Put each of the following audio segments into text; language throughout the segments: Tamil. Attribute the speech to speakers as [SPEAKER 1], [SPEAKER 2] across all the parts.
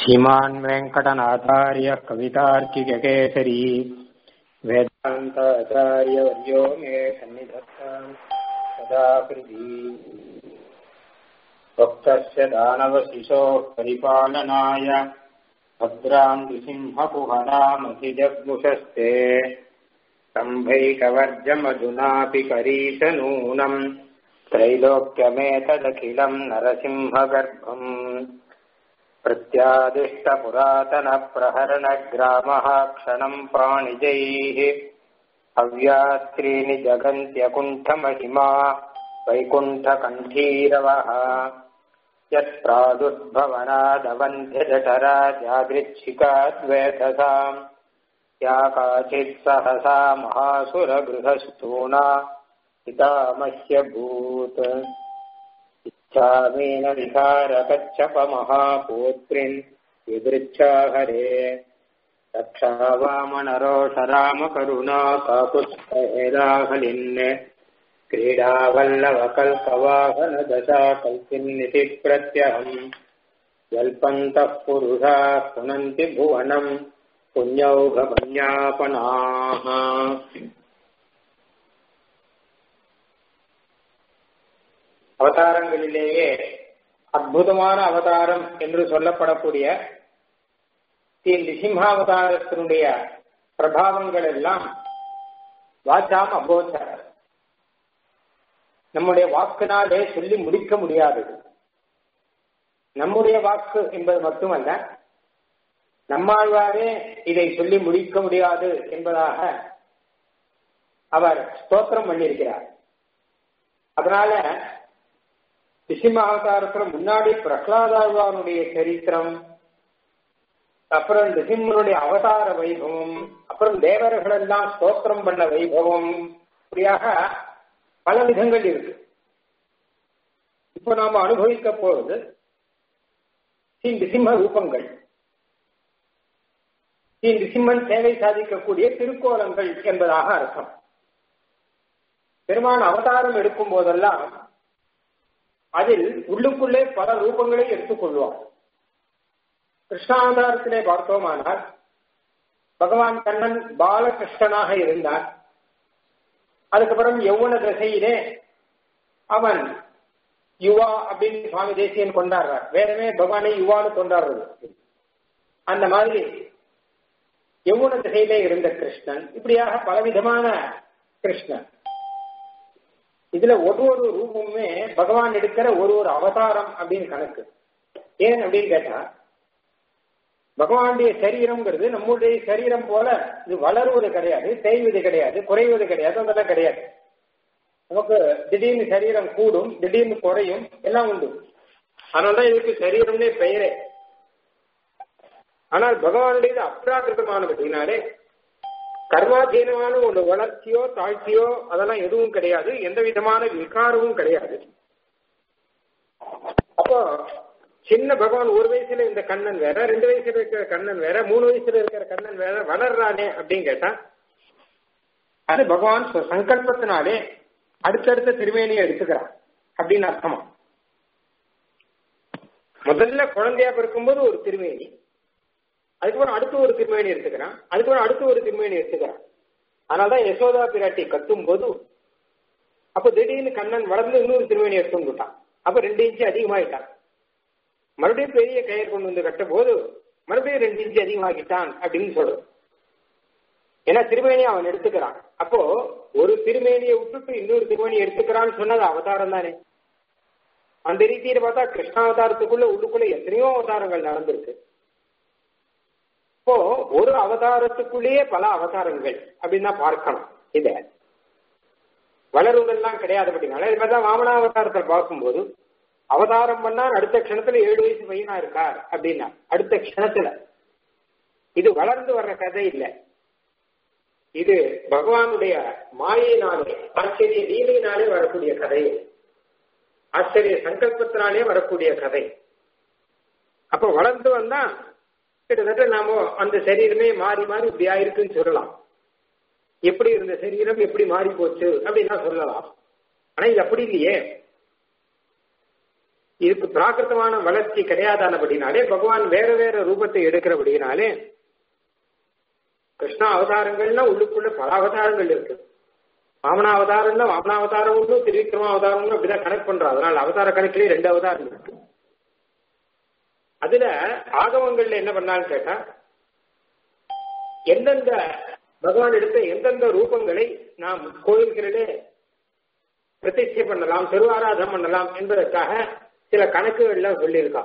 [SPEAKER 1] श्रीमान् वेङ्कटनाथार्यः कवितार्किककेसरी वेदान्ताचार्यवर्यो मे सन्निधत्ताम् सदा हृदि भक्तस्य दानवशिशोः परिपालनाय भद्राम् नृसिंहकुहरामधिजग्मुषस्ते सम्भैकवर्जमधुनापि करीशनूनम् त्रैलोक्यमेतदखिलम् नरसिंहगर्भम् प्रत्यादिष्टपुरातनप्रहरणग्रामः क्षणम् पाणिजैः हव्यास्त्रीणि जगन्त्यकुण्ठमहिमा वैकुण्ठकण्ठीरवः यत्प्रादुर्भवनादवन्ध्यजठरा जागृच्छिकाद्वेधसाम् या काचित् सहसा महासुरगृहस्थूणा पितामह्यभूत् इच्छामीन विकारकच्छपमहापूत्रिन् विदृच्छा हरे रक्षावामनरोषरामकरुणा काकुत्स्थहेदाहलिन् क्रीडावल्लवकल्पवाहनदशा कल्पिन्निति प्रत्यहम् जल्पन्तः पुरुषाः पुनन्ति भुवनम् पुण्यौघपन्यापनाः அவதாரங்களிலேயே அற்புதமான அவதாரம் என்று சொல்லப்படக்கூடிய ஸ்ரீ நிசிம்ஹாவதாரத்தினுடைய பிரபாவங்கள் எல்லாம் வாச்சாம் அபோச்சார நம்முடைய வாக்குனாலே சொல்லி முடிக்க முடியாதது நம்முடைய வாக்கு என்பது மட்டுமல்ல நம்மாழ்வாரே இதை சொல்லி முடிக்க முடியாது என்பதாக அவர் ஸ்தோத்திரம் பண்ணியிருக்கிறார் அதனால நிசிம்ம அவதாரத்துல முன்னாடி பிரகலாதாழ்வானுடைய சரித்திரம் அப்புறம் நிசிம்மனுடைய அவதார வைபவம் அப்புறம் தேவர்கள் எல்லாம் ஸ்தோத்திரம் பண்ண வைபவம் இப்படியாக பல விதங்கள் இருக்கு இப்ப நாம அனுபவிக்க போவது ஸ்ரீ நிசிம்ம ரூபங்கள் ஸ்ரீ நிசிம்மன் சேவை சாதிக்கக்கூடிய திருக்கோலங்கள் என்பதாக அர்த்தம் பெருமான் அவதாரம் எடுக்கும் போதெல்லாம் அதில் உள்ளுக்குள்ளே பல ரூபங்களை எடுத்துக்கொள்வார் கிருஷ்ணாவதாரத்திலே பார்த்தோமானால் பகவான் கண்ணன் பாலகிருஷ்ணனாக இருந்தார் அதுக்கப்புறம் யௌவன தசையிலே அவன் யுவா அப்படின்னு சுவாமி தேசியன் கொண்டாடுறார் வேறமே பகவானை யுவான்னு கொண்டாடுறது அந்த மாதிரி யௌவன திசையிலே இருந்த கிருஷ்ணன் இப்படியாக பலவிதமான கிருஷ்ணன் இதுல ஒரு ஒரு ரூபமுமே பகவான் எடுக்கிற ஒரு ஒரு அவதாரம் அப்படின்னு கணக்கு ஏன் அப்படின்னு கேட்டா பகவானுடைய சரீரம்ங்கிறது நம்முடைய சரீரம் போல இது வளருவது கிடையாது தேய்வது கிடையாது குறைவது கிடையாது அதெல்லாம் கிடையாது நமக்கு திடீர்னு சரீரம் கூடும் திடீர்னு குறையும் எல்லாம் உண்டு அதனாலதான் இதுக்கு சரீரம்னே பெயரே ஆனால் பகவானுடையது அப்ராகிருதமானபடினாலே கர்மாதீனமான ஒரு வளர்ச்சியோ தாழ்ச்சியோ அதெல்லாம் எதுவும் கிடையாது எந்த விதமான விகாரமும் கிடையாது அப்போ சின்ன பகவான் ஒரு வயசுல இந்த கண்ணன் வேற ரெண்டு வயசுல இருக்கிற கண்ணன் வேற மூணு வயசுல இருக்கிற கண்ணன் வேற வளர்றானே அப்படின்னு கேட்டா அது பகவான் சங்கல்பத்தினாலே அடுத்தடுத்த திருமேனியை எடுத்துக்கிறான் அப்படின்னு அர்த்தமா முதல்ல குழந்தையா பிறக்கும்போது ஒரு திருமேனி அதுக்கப்புறம் அடுத்து ஒரு திருமேனி எடுத்துக்கிறான் அதுக்கப்புறம் அடுத்து ஒரு திருமேனி எடுத்துக்கிறான் அதனாலதான் யசோதா பிராட்டி கட்டும் போது அப்ப திடீர்னு கண்ணன் வளர்ந்து இன்னொரு திருமேனி எடுத்து விட்டான் அப்ப ரெண்டு இன்ச்சு அதிகமாயிட்டான் மறுபடியும் பெரிய கயிறு கொண்டு வந்து கட்டும் போது மறுபடியும் ரெண்டு இன்ச்சு அதிகமாகிட்டான் அப்படின்னு சொல்றோம் ஏன்னா திருமேனியை அவன் எடுத்துக்கிறான் அப்போ ஒரு திருமேனியை விட்டுட்டு இன்னொரு திருமேனி எடுத்துக்கிறான்னு சொன்னது அவதாரம் தானே அந்த ரீதியில பார்த்தா கிருஷ்ணாவதாரத்துக்குள்ள உள்ளுக்குள்ள எத்தனையோ அவதாரங்கள் நடந்திருக்கு இப்போ ஒரு அவதாரத்துக்குள்ளேயே பல அவதாரங்கள் அப்படின்னு தான் பார்க்கணும் இத வளருவதெல்லாம் கிடையாதுபடினால இது மாதிரிதான் வாமனாவதாரத்தை பார்க்கும்போது அவதாரம் பண்ணார் அடுத்த க்ஷணத்துல ஏழு வயசு பையனா இருக்கார் அப்படின்னா அடுத்த க்ஷணத்துல இது வளர்ந்து வர்ற கதை இல்லை இது பகவானுடைய மாயினாலே ஆச்சரிய லீலையினாலே வரக்கூடிய கதை ஆச்சரிய சங்கல்பத்தினாலே வரக்கூடிய கதை அப்ப வளர்ந்து வந்தா கிட்டத்தட்ட நாம அந்த சரீரமே மாறி மாறி இப்படி ஆயிருக்குன்னு சொல்லலாம் எப்படி இருந்த சரீரம் எப்படி மாறி போச்சு அப்படின்னா சொல்லலாம் ஆனா இது அப்படி இல்லையே இதுக்கு பிராகிருத்தமான வளர்ச்சி கிடையாதானபடினாலே பகவான் வேற வேற ரூபத்தை எடுக்கிறபடினாலே கிருஷ்ணா அவதாரங்கள்னா உள்ளுக்குள்ள பல அவதாரங்கள் இருக்கு வாமனா அவதாரம்னா வாமனா அவதாரம் ஒன்று திரிவிக்ரம அவதாரம்னு அப்படிதான் கணக்கு பண்றோம் அதனால அவதார கணக்கிலே ரெண்டு அவதாரம் இருக்கு அதுல ஆகவங்கள்ல என்ன பண்ணான்னு கேட்டா எந்தெந்த பகவான் எடுத்த எந்தெந்த ரூபங்களை நாம் கோயில்களிலே பிரதிஷ்டை பண்ணலாம் திருவாராதம் பண்ணலாம் என்பதற்காக சில கணக்குகள்லாம் சொல்லியிருக்கா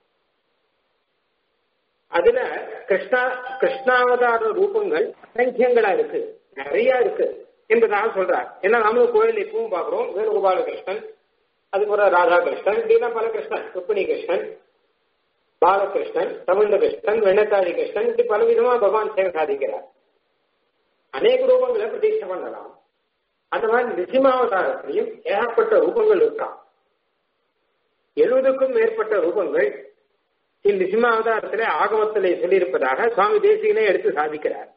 [SPEAKER 1] அதுல கிருஷ்ணா கிருஷ்ணாவதார ரூபங்கள் அசங்கியங்களா இருக்கு நிறைய இருக்கு என்பதாக சொல்றார் ஏன்னா நம்மளும் கோயில் இப்பவும் பாக்குறோம் வேணுகோபால கிருஷ்ணன் அதுக்கப்புறம் ராதாகிருஷ்ணன் இப்படிலாம் பல கிருஷ்ணன் ருக்மிணி கிருஷ்ணன் பாலகிருஷ்ணன் தமிழ்ந்த கிருஷ்ணன் வெண்ணத்தாடி கிருஷ்ணன் இப்படி பல விதமா பகவான் சேவை சாதிக்கிறார் அநேக ரூபங்களை பிரதிஷ்டை பண்ணலாம் அந்த மாதிரி நிசிமாவதாரத்திலையும் ஏகப்பட்ட ரூபங்கள் இருக்கான் எழுபதுக்கும் மேற்பட்ட ரூபங்கள் இந்நிசிமாவதாரத்திலே ஆகமத்திலே சொல்லியிருப்பதாக சுவாமி தேசிகனே எடுத்து சாதிக்கிறார்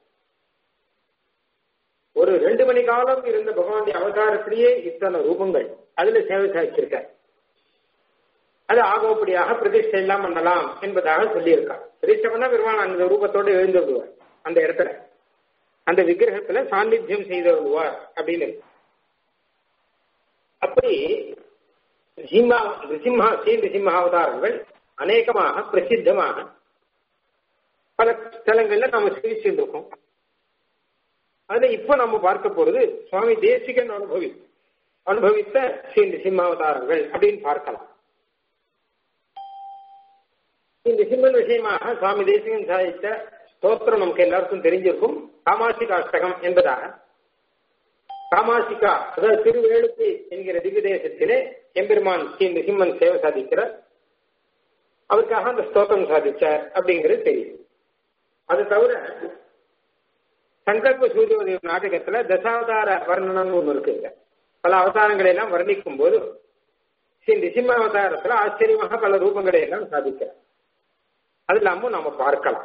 [SPEAKER 1] ஒரு ரெண்டு மணி காலம் இருந்த பகவானுடைய அவதாரத்திலேயே இத்தனை ரூபங்கள் அதுல சேவை சாதிச்சிருக்கார் அது ஆகப்படியாக பிரதிஷ்டை எல்லாம் பண்ணலாம் என்பதாக சொல்லியிருக்கார் பிரதிஷ்டை பண்ணா பெருமாள் அந்த ரூபத்தோடு எழுந்து விடுவார் அந்த இடத்துல அந்த விக்கிரகத்துல சாநித்தியம் செய்து விடுவார் அப்படின்னு அப்படி நிசிம்மா நிசிம்ஹா ஸ்ரீ நிசிம்ம அவதாரங்கள் அநேகமாக பிரசித்தமாக பல ஸ்தலங்கள்ல நாம சேவிச்சுட்டு இருக்கோம் அதுல இப்ப நம்ம பார்க்க போறது சுவாமி தேசிகன் அனுபவி அனுபவித்த ஸ்ரீ நிசிம்மாவதாரங்கள் அப்படின்னு பார்க்கலாம் இந்த சிம்மன் விஷயமாக சுவாமி தேசிகன் சாதித்த ஸ்தோத்திரம் நமக்கு எல்லாருக்கும் தெரிஞ்சிருக்கும் காமாசிகா அஷ்டகம் என்பதாக காமாசிகா அதாவது திருவேழுத்து என்கிற திவ்யதேசத்திலே எம்பெருமான் ஸ்ரீ நிசிம்மன் சேவை சாதிக்கிறார் அவருக்காக அந்த ஸ்தோத்திரம் சாதிச்சார் அப்படிங்கிறது தெரியும் அது தவிர சங்கல்ப சூரியோதய நாடகத்துல தசாவதார வர்ணனம் ஒன்று இருக்குங்க பல அவதாரங்களை எல்லாம் வர்ணிக்கும் போது ஸ்ரீ நிசிம்ம அவதாரத்துல ஆச்சரியமாக பல ரூபங்களை எல்லாம் சாதிக்கிறார் அது இல்லாம நம்ம பார்க்கலாம்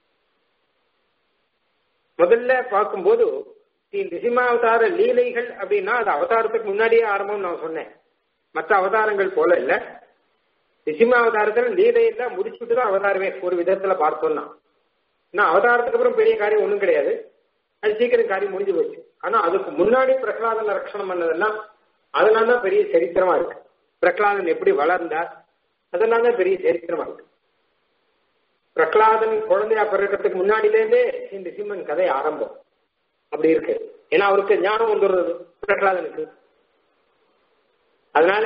[SPEAKER 1] முதல்ல பார்க்கும்போது ஸ்ரீ நிசிம்மாவதார லீலைகள் அப்படின்னா அது அவதாரத்துக்கு முன்னாடியே ஆரம்பம் நான் சொன்னேன் மற்ற அவதாரங்கள் போல இல்ல நிசிம்மாவதாரத்துல லீலையெல்லாம் முடிச்சுட்டு தான் அவதாரமே ஒரு விதத்துல பார்த்தோம்னா நான் அவதாரத்துக்கு அப்புறம் பெரிய காரியம் ஒன்றும் கிடையாது அது சீக்கிரம் காரியம் முடிஞ்சு போச்சு ஆனா அதுக்கு முன்னாடி பிரகலாதன் ரட்சணம் பண்ணதெல்லாம் அதெல்லாம் தான் பெரிய சரித்திரமா இருக்கு பிரகலாதன் எப்படி வளர்ந்தார் அதெல்லாம் தான் பெரிய சரித்திரமா இருக்கு பிரகலாதன் குழந்தையா பிறக்கிறதுக்கு முன்னாடிலேருந்தே இந்த சிம்மன் கதை ஆரம்பம் அப்படி இருக்கு ஏன்னா அவருக்கு ஞானம் வந்துடுறது பிரகலாதனுக்கு அதனால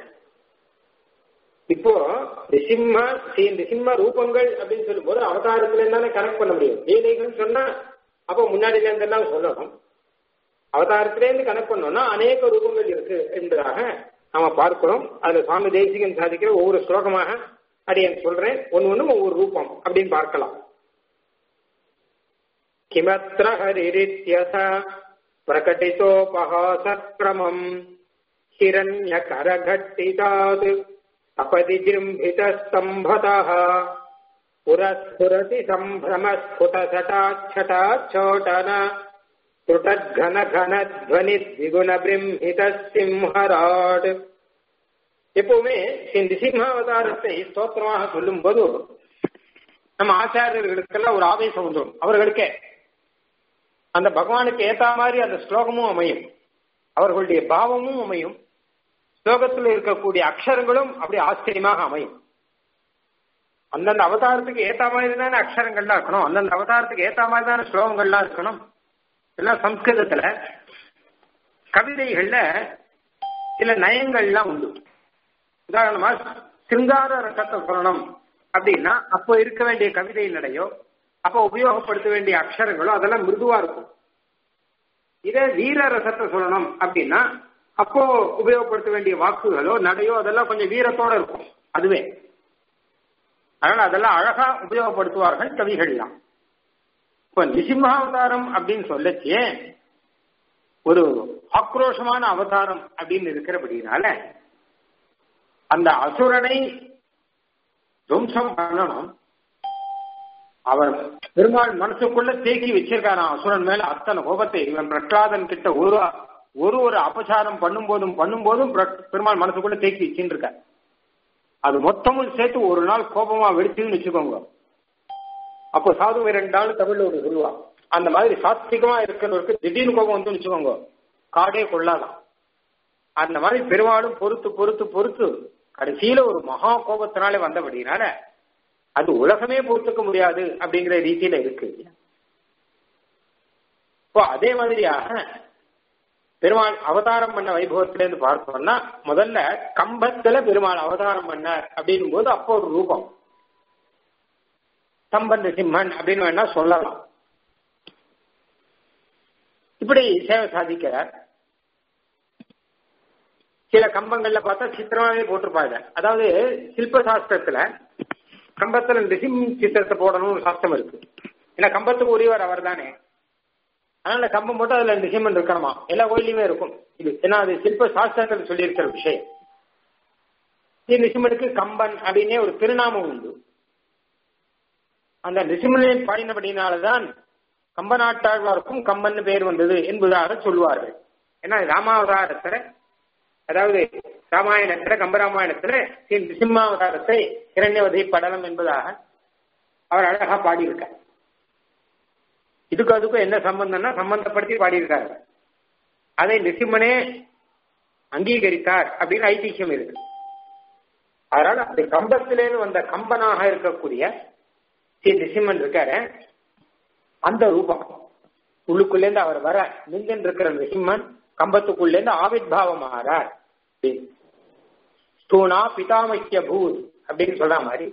[SPEAKER 1] இப்போ நிசிம்ம ஸ்ரீ நிசிம்ம ரூபங்கள் அப்படின்னு சொல்லும் போது அவதாரத்துல இருந்தானே கனெக்ட் பண்ண முடியும் லீலைகள் சொன்னா அப்போ முன்னாடில இருந்தெல்லாம் சொல்லணும் அவதாரத்திலேருந்து கனெக்ட் பண்ணோம்னா அநேக ரூபங்கள் இருக்கு என்பதாக நாம பார்க்கிறோம் அதுல சுவாமி தேசிகன் சாதிக்கிற ஒவ்வொரு ஸ்லோகமாக அடியன் சொல்றேன் ஒன்னு ஒண்ணும் ஒவ்வொரு ரூபம் அப்படின்னு பார்க்கலாம் கிமத்திர ஹரிரித்யச பிரகட்டிதோபஹாசக்ரமம் ஹிரண்ய கரகட்டிதாத் अपदि जृम्भितस्तम्भतः पुरस्फुरति सम्भ्रमस्फुटसटाच्छटाच्छोटन त्रुटघनघनध्वनिद्विगुणबृंहितसिंहराट् எப்பவுமே இந்த சிம்மாவதாரத்தை ஸ்தோத்திரமாக சொல்லும் போது நம்ம ஆச்சாரியர்களுக்கெல்லாம் ஒரு ஆவேசம் வந்துடும் அவர்களுக்கே அந்த பகவானுக்கு ஏத்த மாதிரி அந்த ஸ்லோகமும் அமையும் அவர்களுடைய பாவமும் அமையும் ஸ்லோகத்தில் இருக்கக்கூடிய அக்ஷரங்களும் அப்படி ஆச்சரியமாக அமையும் அந்தந்த அவதாரத்துக்கு ஏத்த மாதிரி தானே அக்ஷரங்கள்லாம் இருக்கணும் அந்தந்த அவதாரத்துக்கு ஏத்த மாதிரி தானே ஸ்லோகங்கள்லாம் இருக்கணும் எல்லாம் சம்ஸ்கிருதத்துல கவிதைகள்ல சில நயங்கள்லாம் உண்டு உதாரணமா சிங்கார ரசத்தை சொல்லணும் அப்படின்னா அப்போ இருக்க வேண்டிய கவிதை நடையோ அப்போ உபயோகப்படுத்த வேண்டிய அக்ஷரங்களோ அதெல்லாம் மிருதுவா இருக்கும் இதே வீர ரசத்தை சொல்லணும் அப்படின்னா அப்போ உபயோகப்படுத்த வேண்டிய வாக்குகளோ நடையோ அதெல்லாம் கொஞ்சம் வீரத்தோட இருக்கும் அதுவே அதனால அதெல்லாம் அழகா உபயோகப்படுத்துவார்கள் கவிகள்லாம் இப்ப நிசிம்மாவதாரம் அப்படின்னு சொல்லச்சே ஒரு ஆக்ரோஷமான அவதாரம் அப்படின்னு இருக்கிறபடினால அந்த அசுரனை துவம்சம் பண்ணணும் அவன் பெருமாள் மனசுக்குள்ள தேக்கி வச்சிருக்காரான் அசுரன் மேல அத்தனை கோபத்தை இவன் பிரகலாதன் கிட்ட ஒரு ஒரு ஒரு அபசாரம் பண்ணும் போதும் பண்ணும் போதும் பெருமாள் மனசுக்குள்ள தேக்கி வச்சுட்டு இருக்க அது மொத்தமும் சேர்த்து ஒரு நாள் கோபமா வெடிச்சுன்னு வச்சுக்கோங்க அப்போ சாது ரெண்டு நாள் தமிழ்ல ஒரு சொல்லுவான் அந்த மாதிரி சாத்விகமா இருக்கிறவருக்கு திடீர்னு கோபம் வந்து வச்சுக்கோங்க காடே கொள்ளாதான் அந்த மாதிரி பெருமாளும் பொறுத்து பொறுத்து பொறுத்து கடைசியில ஒரு மகா கோபத்தினாலே வந்தபடினால அது உலகமே பொறுத்துக்க முடியாது அப்படிங்கிற ரீதியில இருக்கு இப்போ அதே மாதிரியாக பெருமாள் அவதாரம் பண்ண வைபவத்திலேருந்து பார்த்தோம்னா முதல்ல கம்பத்துல பெருமாள் அவதாரம் பண்ணார் அப்படின்னும் போது அப்போ ஒரு ரூபம் கம்பன் சிம்மன் அப்படின்னு வேணா சொல்லலாம் இப்படி சேவை சாதிக்கிறார் சில கம்பங்கள்ல பார்த்தா சித்திரமாவே போட்டிருப்பாங்க அதாவது சில்ப சாஸ்திரத்துல கம்பத்துல நிசிம் சித்திரத்தை போடணும்னு சாஸ்திரம் இருக்கு ஏன்னா கம்பத்துக்கு உரியவர் அவர் தானே அதனால கம்பம் போட்டு அதுல நிசிம்மன் இருக்கணுமா எல்லா கோயிலையுமே இருக்கும் இது ஏன்னா அது சில்ப சாஸ்திரத்தில் சொல்லியிருக்கிற விஷயம் இந்த நிசிம்மனுக்கு கம்பன் அப்படின்னே ஒரு திருநாமம் உண்டு அந்த நிசிம்மனை பாடினபடினால்தான் கம்பநாட்டாழ்வாருக்கும் கம்பன் பேர் வந்தது என்பதாக சொல்வார்கள் ஏன்னா ராமாவதாரத்துல அதாவது ராமாயணத்துல கம்பராமாயணத்துல நிசிம்மாவதாரத்தை இரண்யவதை படலம் என்பதாக அவர் அழகா பாடியிருக்கார் இதுக்கு அதுக்கும் என்ன சம்பந்தம்னா சம்பந்தப்படுத்தி பாடியிருக்காரு அதை நிசிம்மனே அங்கீகரித்தார் அப்படின்னு ஐதிஹ்யம் இருக்கு அதனால அந்த கம்பத்திலேருந்து வந்த கம்பனாக இருக்கக்கூடிய ஸ்ரீ நிசிம்மன் இருக்காரு அந்த ரூபம் உள்ளுக்குள்ளேருந்து அவர் வர நின்று இருக்கிற நிசிம்மன் கம்பத்துக்குள்ளேருந்து ஆவிர்வாவம் ஆறார் ஸ்தூனா பிதாமக்கிய பூத் அப்படின்னு சொல்ற மாதிரி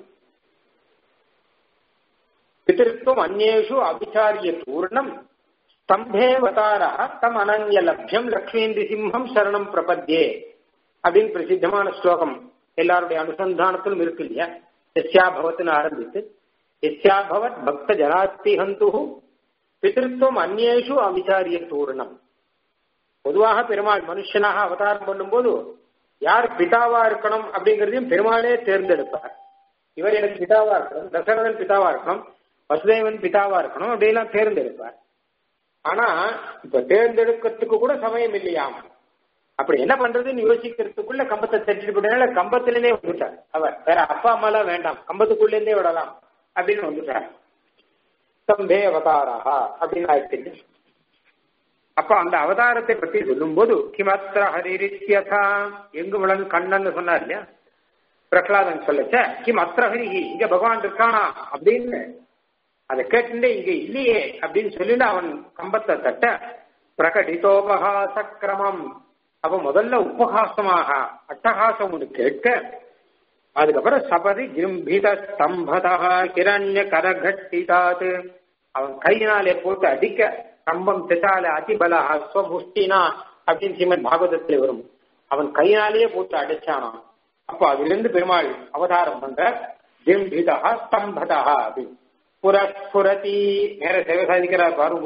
[SPEAKER 1] பிதிருத்துவம் அந்நேஷு அபிச்சாரிய பூர்ணம் ஸ்தம்பேவதாரா தம் அனன்ய லப்யம் லக்ஷ்மீந்தி சிம்மம் சரணம் பிரபத்யே அப்படின்னு பிரசித்தமான ஸ்லோகம் எல்லாருடைய அனுசந்தானத்திலும் இருக்கு இல்லையா எஸ்யா பவத்துன்னு ஆரம்பித்து எஸ்யா பவத் பக்த ஜனாஸ்தி ஹந்து பிதிருத்துவம் அந்நேஷு அவிச்சாரிய பூர்ணம் பொதுவாக பெருமாள் மனுஷனாக அவதாரம் பண்ணும்போது யார் பிதாவா இருக்கணும் அப்படிங்கறதையும் பெருமாளே தேர்ந்தெடுப்பார் இவர் எனக்கு பிதாவா இருக்கணும் தசரதன் பிதாவா இருக்கணும் வசுதேவன் பிதாவா இருக்கணும் அப்படியெல்லாம் தேர்ந்தெடுப்பார் ஆனா இப்ப தேர்ந்தெடுக்கிறதுக்கு கூட சமயம் இல்லையாம் அப்படி என்ன பண்றதுன்னு யோசிக்கிறதுக்குள்ள கம்பத்தை தட்டிட்டு போட்டனால கம்பத்திலேருந்தே வந்துட்டார் அவர் வேற அப்பா அம்மாலாம் வேண்டாம் கம்பத்துக்குள்ள இருந்தே விடலாம் அப்படின்னு வந்துட்டார் ஸ்தம்பே அவதாராக அப்படின்னு ஆயிடுச்சு அப்ப அந்த அவதாரத்தை பத்தி சொல்லும் போது கிமத்திர ஹரிரித்யதா எங்கு விளங்கு கண்ணன் சொன்னார் இல்லையா பிரகலாதன் சொல்லச்ச கிம் அத்திர ஹரிஹி இங்க பகவான் இருக்கானா அப்படின்னு அதை கேட்டுட்டே இங்க இல்லையே அப்படின்னு சொல்லிட்டு அவன் கம்பத்தை தட்ட பிரகடிதோபகாச கிரமம் அப்ப முதல்ல உபகாசமாக அட்டகாசம் ஒன்று கேட்க அதுக்கப்புறம் சபதி கிம்பித ஸ்தம்பதா கிரண்ய கரகட்டிதாது அவன் கையினாலே போட்டு அடிக்க கம்பம் திசால அதிபலா ஸ்வமுஷ்டினா அப்படின்னு ஸ்ரீமத் பாகவதத்துல வரும் அவன் கையினாலேயே போட்டு அடிச்சானான் அப்போ அதுல இருந்து பெருமாள் அவதாரம் பண்ற கிம்பிதா ஸ்தம்பதா அப்படின்னு புரஸ்புரதி நேர சேவை சாதிக்கிறார் பாருங்க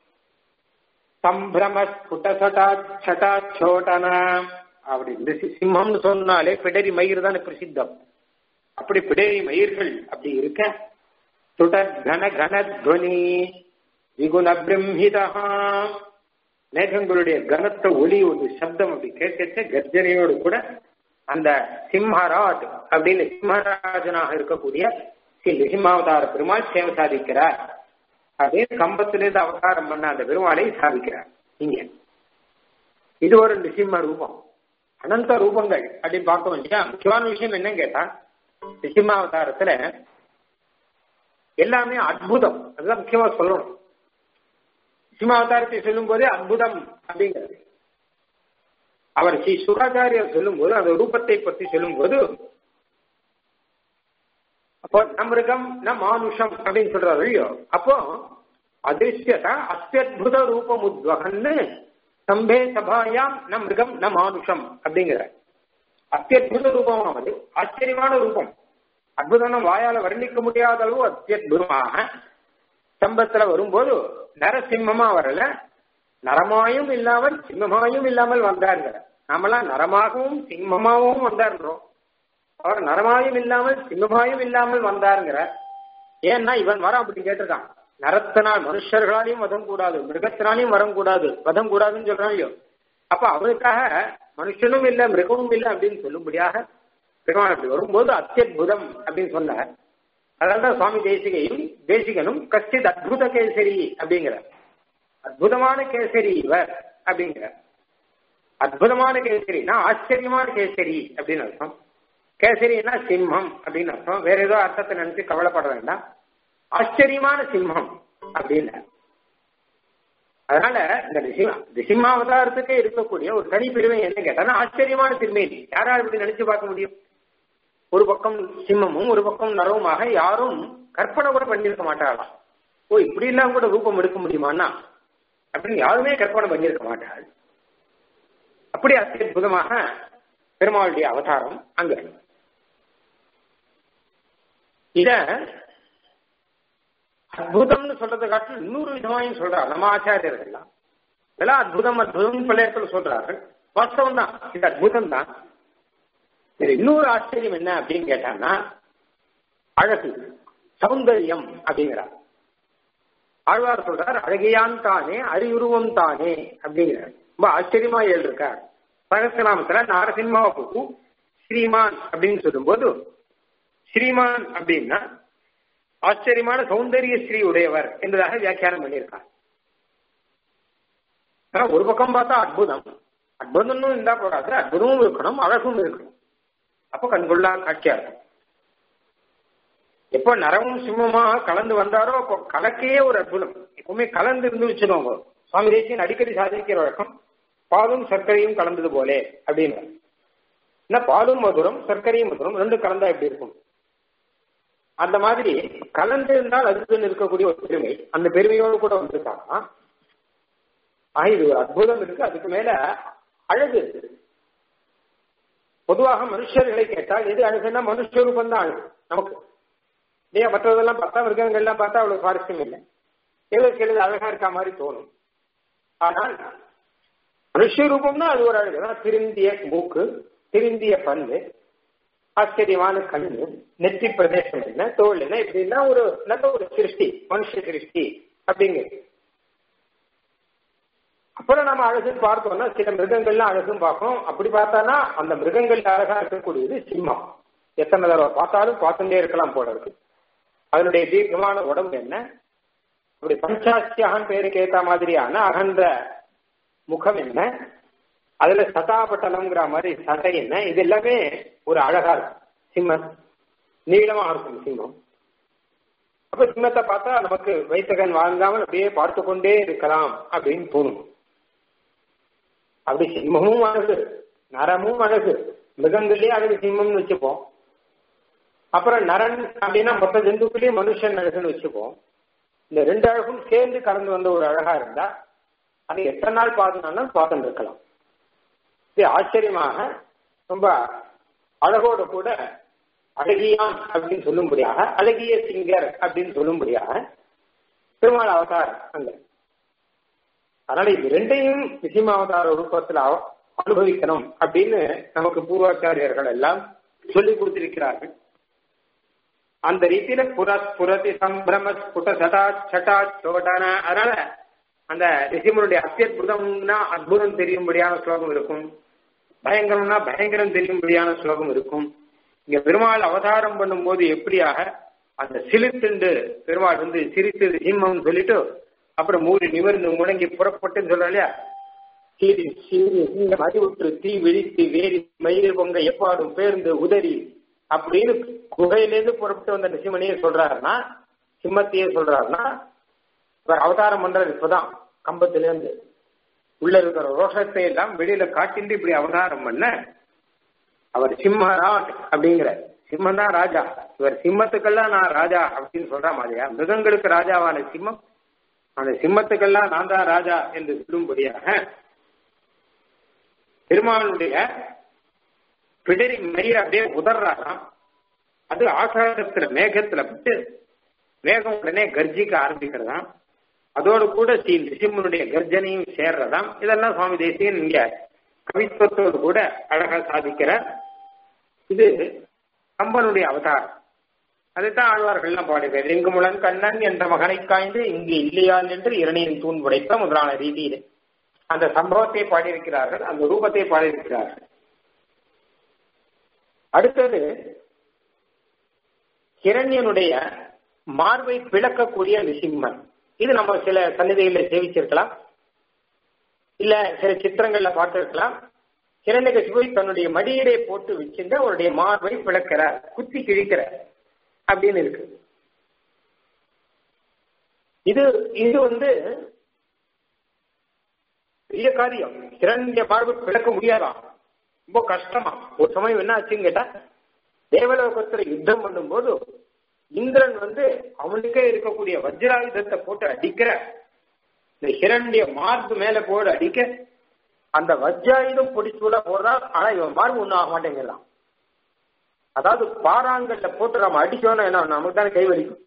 [SPEAKER 1] சம்பிரம ஸ்புடசடா சட்டா சோட்டன அப்படி இந்த சிம்மம்னு சொன்னாலே பிடரி மயிர் தானே பிரசித்தம் அப்படி பிடரி மயிர்கள் அப்படி இருக்க சுட கன கனத்வனி விகுண பிரம்மிதா மேகங்களுடைய கனத்த ஒலி ஒரு சப்தம் அப்படி கேட்கச்ச கர்ஜனையோடு கூட அந்த சிம்மராஜ் அப்படின்னு சிம்மராஜனாக இருக்கக்கூடிய ஸ்ரீ நிசிம்மாவதார பெருமாள் சேவை சாதிக்கிறார் அப்படின்னு கம்பத்திலிருந்து அவதாரம் பண்ண அந்த பெருமாளை சாதிக்கிறார் இங்க இது ஒரு நிசிம்ம ரூபம் அனந்த ரூபங்கள் அப்படின்னு பார்க்க இல்லையா முக்கியமான விஷயம் என்னன்னு கேட்டா நிசிம்மாவதாரத்துல எல்லாமே அற்புதம் அதுதான் முக்கியமா சொல்லணும் நிசிம்மாவதாரத்தை சொல்லும் போதே அற்புதம் அப்படிங்கிறது அவர் ஸ்ரீ சுராச்சாரியர் சொல்லும் போது அந்த ரூபத்தை பற்றி சொல்லும் போது அப்போ நமிருகம் ந மானுஷம் அப்படின்னு சொல்றாரு இல்லையோ அப்போ அதிருஷ்யதா அத்தியுத ரூபம் உத்வகன்னு சம்பே சபாயாம் ந மிருகம் ந மானுஷம் அப்படிங்கிற அத்தியுத ரூபமானது ஆச்சரியமான ரூபம் அற்புதம் வாயால வர்ணிக்க முடியாத அளவு அத்தியுதமாக சம்பத்துல வரும்போது நரசிம்மமா வரல நரமாயும் இல்லாமல் சிம்மமாயும் இல்லாமல் வந்தாருங்க நாமெல்லாம் நரமாகவும் சிம்மமாகவும் வந்தாருன்றோம் அவர் நரமாயும் இல்லாமல் சிம்மமாயும் இல்லாமல் வந்தாருங்கிற ஏன்னா இவன் வரம் அப்படி கேட்டிருக்கான் நரத்தினால் மனுஷர்களாலையும் வதம் கூடாது மிருகத்தினாலையும் வரம் கூடாது வதம் கூடாதுன்னு சொல்றான் இல்லையோ அப்ப அவனுக்காக மனுஷனும் இல்ல மிருகமும் இல்லை அப்படின்னு சொல்லும்படியாக பெருமாள் அப்படி வரும்போது அத்தியுதம் அப்படின்னு சொன்னார் அதனால்தான் சுவாமி தேசிகையும் தேசிகனும் கஷ்டித் அத்புத கேசரி அப்படிங்கிறார் அற்புதமான கேசரி இவர் அப்படிங்கிறார் அற்புதமான கேசரினா ஆச்சரியமான கேசரி அப்படின்னு அர்த்தம் கேசரினா சிம்மம் அப்படின்னு அர்த்தம் வேற ஏதோ அர்த்தத்தை நினைச்சு கவலைப்பட வேண்டாம் ஆச்சரியமான சிம்மம் அப்படின்னு அதனால இந்த ரிசிமா ரிசிம்மாவதாரத்துக்கே இருக்கக்கூடிய ஒரு தனி பெருமை என்ன கேட்டானா ஆச்சரியமான திருமேனி யாரால் இப்படி நினைச்சு பார்க்க முடியும் ஒரு பக்கம் சிம்மமும் ஒரு பக்கம் நரவுமாக யாரும் கற்பனை கூட பண்ணியிருக்க மாட்டாளாம் ஓ இப்படி எல்லாம் கூட ரூபம் எடுக்க முடியுமான்னா அப்படின்னு யாருமே கற்பனை பண்ணியிருக்க மாட்டாள் அப்படி அத்தியுதமாக பெருமாளுடைய அவதாரம் அங்க இத அற்புதம்னு சொல்றதை காட்டில் இன்னொரு விதமாயும் சொல்றாங்க நம்ம ஆச்சாரியர்கள்லாம் இதெல்லாம் அற்புதம் அற்புதம் பல இடத்துல சொல்றார்கள் வாஸ்தவம் தான் இது அற்புதம் தான் இது இன்னொரு ஆச்சரியம் என்ன அப்படின்னு கேட்டான்னா அழகு சௌந்தரியம் அப்படிங்கிறார் ஆழ்வார் சொல்றார் அழகியான் தானே அறிவுருவம் தானே அப்படிங்கிறார் ரொம்ப ஆச்சரியமா எழுதிருக்கார் சகசிரநாமத்துல நாரசிம்மாவுக்கு ஸ்ரீமான் அப்படின்னு சொல்லும்போது ஸ்ரீமான் அப்படின்னா ஆச்சரியமான சௌந்தரிய ஸ்ரீ உடையவர் என்பதாக வியாக்கியானம் பண்ணியிருக்கார் ஆனா ஒரு பக்கம் பார்த்தா அற்புதம் அற்புதம்னு இருந்தா போடாது அற்புதமும் இருக்கணும் அழகும் இருக்கணும் அப்போ கண்கொள்ளா காட்சியா இருக்கும் எப்போ நரமும் சிம்மமாக கலந்து வந்தாரோ அப்போ கலக்கே ஒரு அற்புதம் எப்பவுமே கலந்து இருந்து வச்சுக்கோங்க சுவாமி தேசியன் அடிக்கடி சாதிக்கிற வழக்கம் பாலும் சர்க்கரையும் கலந்தது போலே அப்படின்னு என்ன பாலும் மதுரம் சர்க்கரையும் மதுரம் ரெண்டும் கலந்தா எப்படி இருக்கும் அந்த மாதிரி கலந்து இருந்தால் அதுக்குன்னு இருக்கக்கூடிய ஒரு பெருமை அந்த பெருமையோடு கூட வந்திருக்காங்க ஆக இது ஒரு அற்புதம் இருக்கு அதுக்கு மேல அழகு இருக்கு பொதுவாக மனுஷர்களை கேட்டால் எது அழகுன்னா மனுஷ ரூபம் தான் அழகு நமக்கு இல்லையா மற்றதெல்லாம் பார்த்தா மிருகங்கள்லாம் பார்த்தா அவ்வளவு சுவாரஸ்யம் இல்லை எங்களுக்கு எழுது அழகா இருக்க மாதிரி தோணும் ஆனால் மனுஷ ரூபம்னா அது ஒரு அழகு தான் திருந்திய மூக்கு திருந்திய பல்லு ஆச்சரியமான கண்ணு நெற்றி பிரதேசம் என்ன தோல் என்ன இப்படின்னா ஒரு நல்ல ஒரு சிருஷ்டி மனுஷ சிருஷ்டி அப்படிங்கிறது அப்புறம் நம்ம அழகுன்னு பார்த்தோம்னா சில மிருகங்கள்லாம் அழகும் பார்ப்போம் அப்படி பார்த்தானா அந்த மிருகங்கள் அழகா இருக்கக்கூடியது சிம்மம் எத்தனை தடவை பார்த்தாலும் பார்த்துட்டே இருக்கலாம் போல இருக்கு அதனுடைய தீர்க்கமான உடம்பு என்ன அப்படி பஞ்சாசியாகன் பேருக்கு ஏத்த மாதிரியான அகன்ற முகம் என்ன அதுல சதாபட்டனம்ங்கிற மாதிரி சதை என்ன இது எல்லாமே ஒரு அழகா இருக்கும் சிம்மம் நீளமா இருக்கும் சிம்மம் அப்ப சிம்மத்தை பார்த்தா நமக்கு வைத்தகன் வாங்காமல் அப்படியே பார்த்து கொண்டே இருக்கலாம் அப்படின்னு தோணும் அப்படி சிம்மமும் அழகு நரமும் அழகு மிருகங்களே அழகு சிம்மம்னு வச்சுப்போம் அப்புறம் நரன் அப்படின்னா மொத்த ஜந்துக்குள்ளேயே மனுஷன் அழகுன்னு வச்சுப்போம் இந்த ரெண்டு அழகும் சேர்ந்து கலந்து வந்த ஒரு அழகா இருந்தா அது எத்தனை நாள் பார்த்துனாலும் பார்த்துட்டு இருக்கலாம் இது ஆச்சரியமாக ரொம்ப அழகோட கூட அழகியான் அப்படின்னு சொல்லும்படியாக அழகிய சிங்கர் அப்படின்னு சொல்லும்படியாக திருமால் அவதாரம் அங்க அதனால இது ரெண்டையும் நிசிம்ம அவதார ரூபத்தில் அனுபவிக்கணும் அப்படின்னு நமக்கு பூர்வாச்சாரியர்கள் எல்லாம் சொல்லி கொடுத்திருக்கிறார்கள் அந்த ரீதியில புற புரதி சம்பிரம ஸ்புட சதா சட்டா சோட்டான அதனால அந்த ரிசிமனுடைய அத்தியுதம்னா அற்புதம் தெரியும்படியான ஸ்லோகம் இருக்கும் பயங்கரம்னா பயங்கரம் தெரியும்படியான ஸ்லோகம் இருக்கும் இங்க பெருமாள் அவதாரம் பண்ணும்போது எப்படியாக அந்த சிலித்துண்டு பெருமாள் வந்து சிரித்து சிம்மம் சொல்லிட்டு அப்புறம் மூடி நிமிர்ந்து முழங்கி புறப்பட்டுன்னு சொல்ற இல்லையா சீரி சீரி இந்த மதிவுற்று தீ விழித்து வேரி மயில் பொங்க எப்பாடும் பேர்ந்து உதறி அப்படின்னு குகையிலேருந்து புறப்பட்டு வந்த நிசிமனையே சொல்றாருன்னா சிம்மத்தையே சொல்றாருன்னா இவர் அவதாரம் பண்றது இப்பதான் கம்பத்திலேருந்து உள்ள இருக்கிற ரோஷத்தை எல்லாம் வெளியில காட்டிட்டு இப்படி அவதாரம் பண்ண அவர் சிம்மராட் அப்படிங்கிற சிம்மம் தான் ராஜா இவர் சிம்மத்துக்கெல்லாம் நான் ராஜா அப்படின்னு சொல்ற மாதிரியா மிருகங்களுக்கு ராஜாவான சிம்மம் அந்த சிம்மத்துக்கெல்லாம் நான் தான் ராஜா என்று சொல்லும்படியாக பெருமாளுடைய பிடரி மயிர் அப்படியே உதர்றாராம் அது ஆகாசத்துல மேகத்துல விட்டு மேகம் உடனே கர்ஜிக்க ஆரம்பிக்கிறதாம் அதோடு கூட ஸ்ரீ நிசிம்மனுடைய கர்ஜனையும் சேர்றதாம் இதெல்லாம் சுவாமி தேசியன் இங்க கவித்துவத்தோடு கூட அழகா சாதிக்கிற இது கம்பனுடைய அவதாரம் அதைத்தான் ஆழ்வார்கள்லாம் பாடுகிறார் எங்குமுளன் கண்ணன் என்ற மகனை காய்ந்து இங்கு இல்லையால் என்று இரணியின் தூண் உடைத்த முதலான ரீதியில் அந்த சம்பவத்தை பாடியிருக்கிறார்கள் அந்த ரூபத்தை பாடியிருக்கிறார்கள் அடுத்தது ஹிரண்யனுடைய மார்பை பிளக்கக்கூடிய நிசிம்மன் இது நம்ம சில சன்னதிகளில் சேவிச்சிருக்கலாம் இல்ல சில சித்திரங்கள்ல பார்த்திருக்கலாம் ஹிரண்யகசிபு தன்னுடைய மடியிலே போட்டு வச்சிருந்த அவருடைய மார்பை பிளக்கிறார் குத்தி கிழிக்கிறார் அப்படின்னு இருக்கு இது இது வந்து பெரிய காரியம் ஹிரண்ய மார்பை பிளக்க முடியாதாம் ரொம்ப கஷ்டமா ஒரு சமயம் என்ன ஆச்சுன்னு கேட்டா தேவலோகத்துல யுத்தம் பண்ணும்போது இந்திரன் வந்து அவனுக்கே இருக்கக்கூடிய வஜ்ராயுதத்தை போட்டு அடிக்கிற இந்த ஹிரண்ய மார்பு மேல போட்டு அடிக்க அந்த வஜ்ராயுதம் பிடிச்சுட போறதா ஆனா இவன் மார்பு ஒன்றும் ஆக மாட்டேங்கிறான் அதாவது பாறாங்கல்ல போட்டு நம்ம அடிச்சோம்னா என்ன நமக்கு தானே கை வலிக்கும்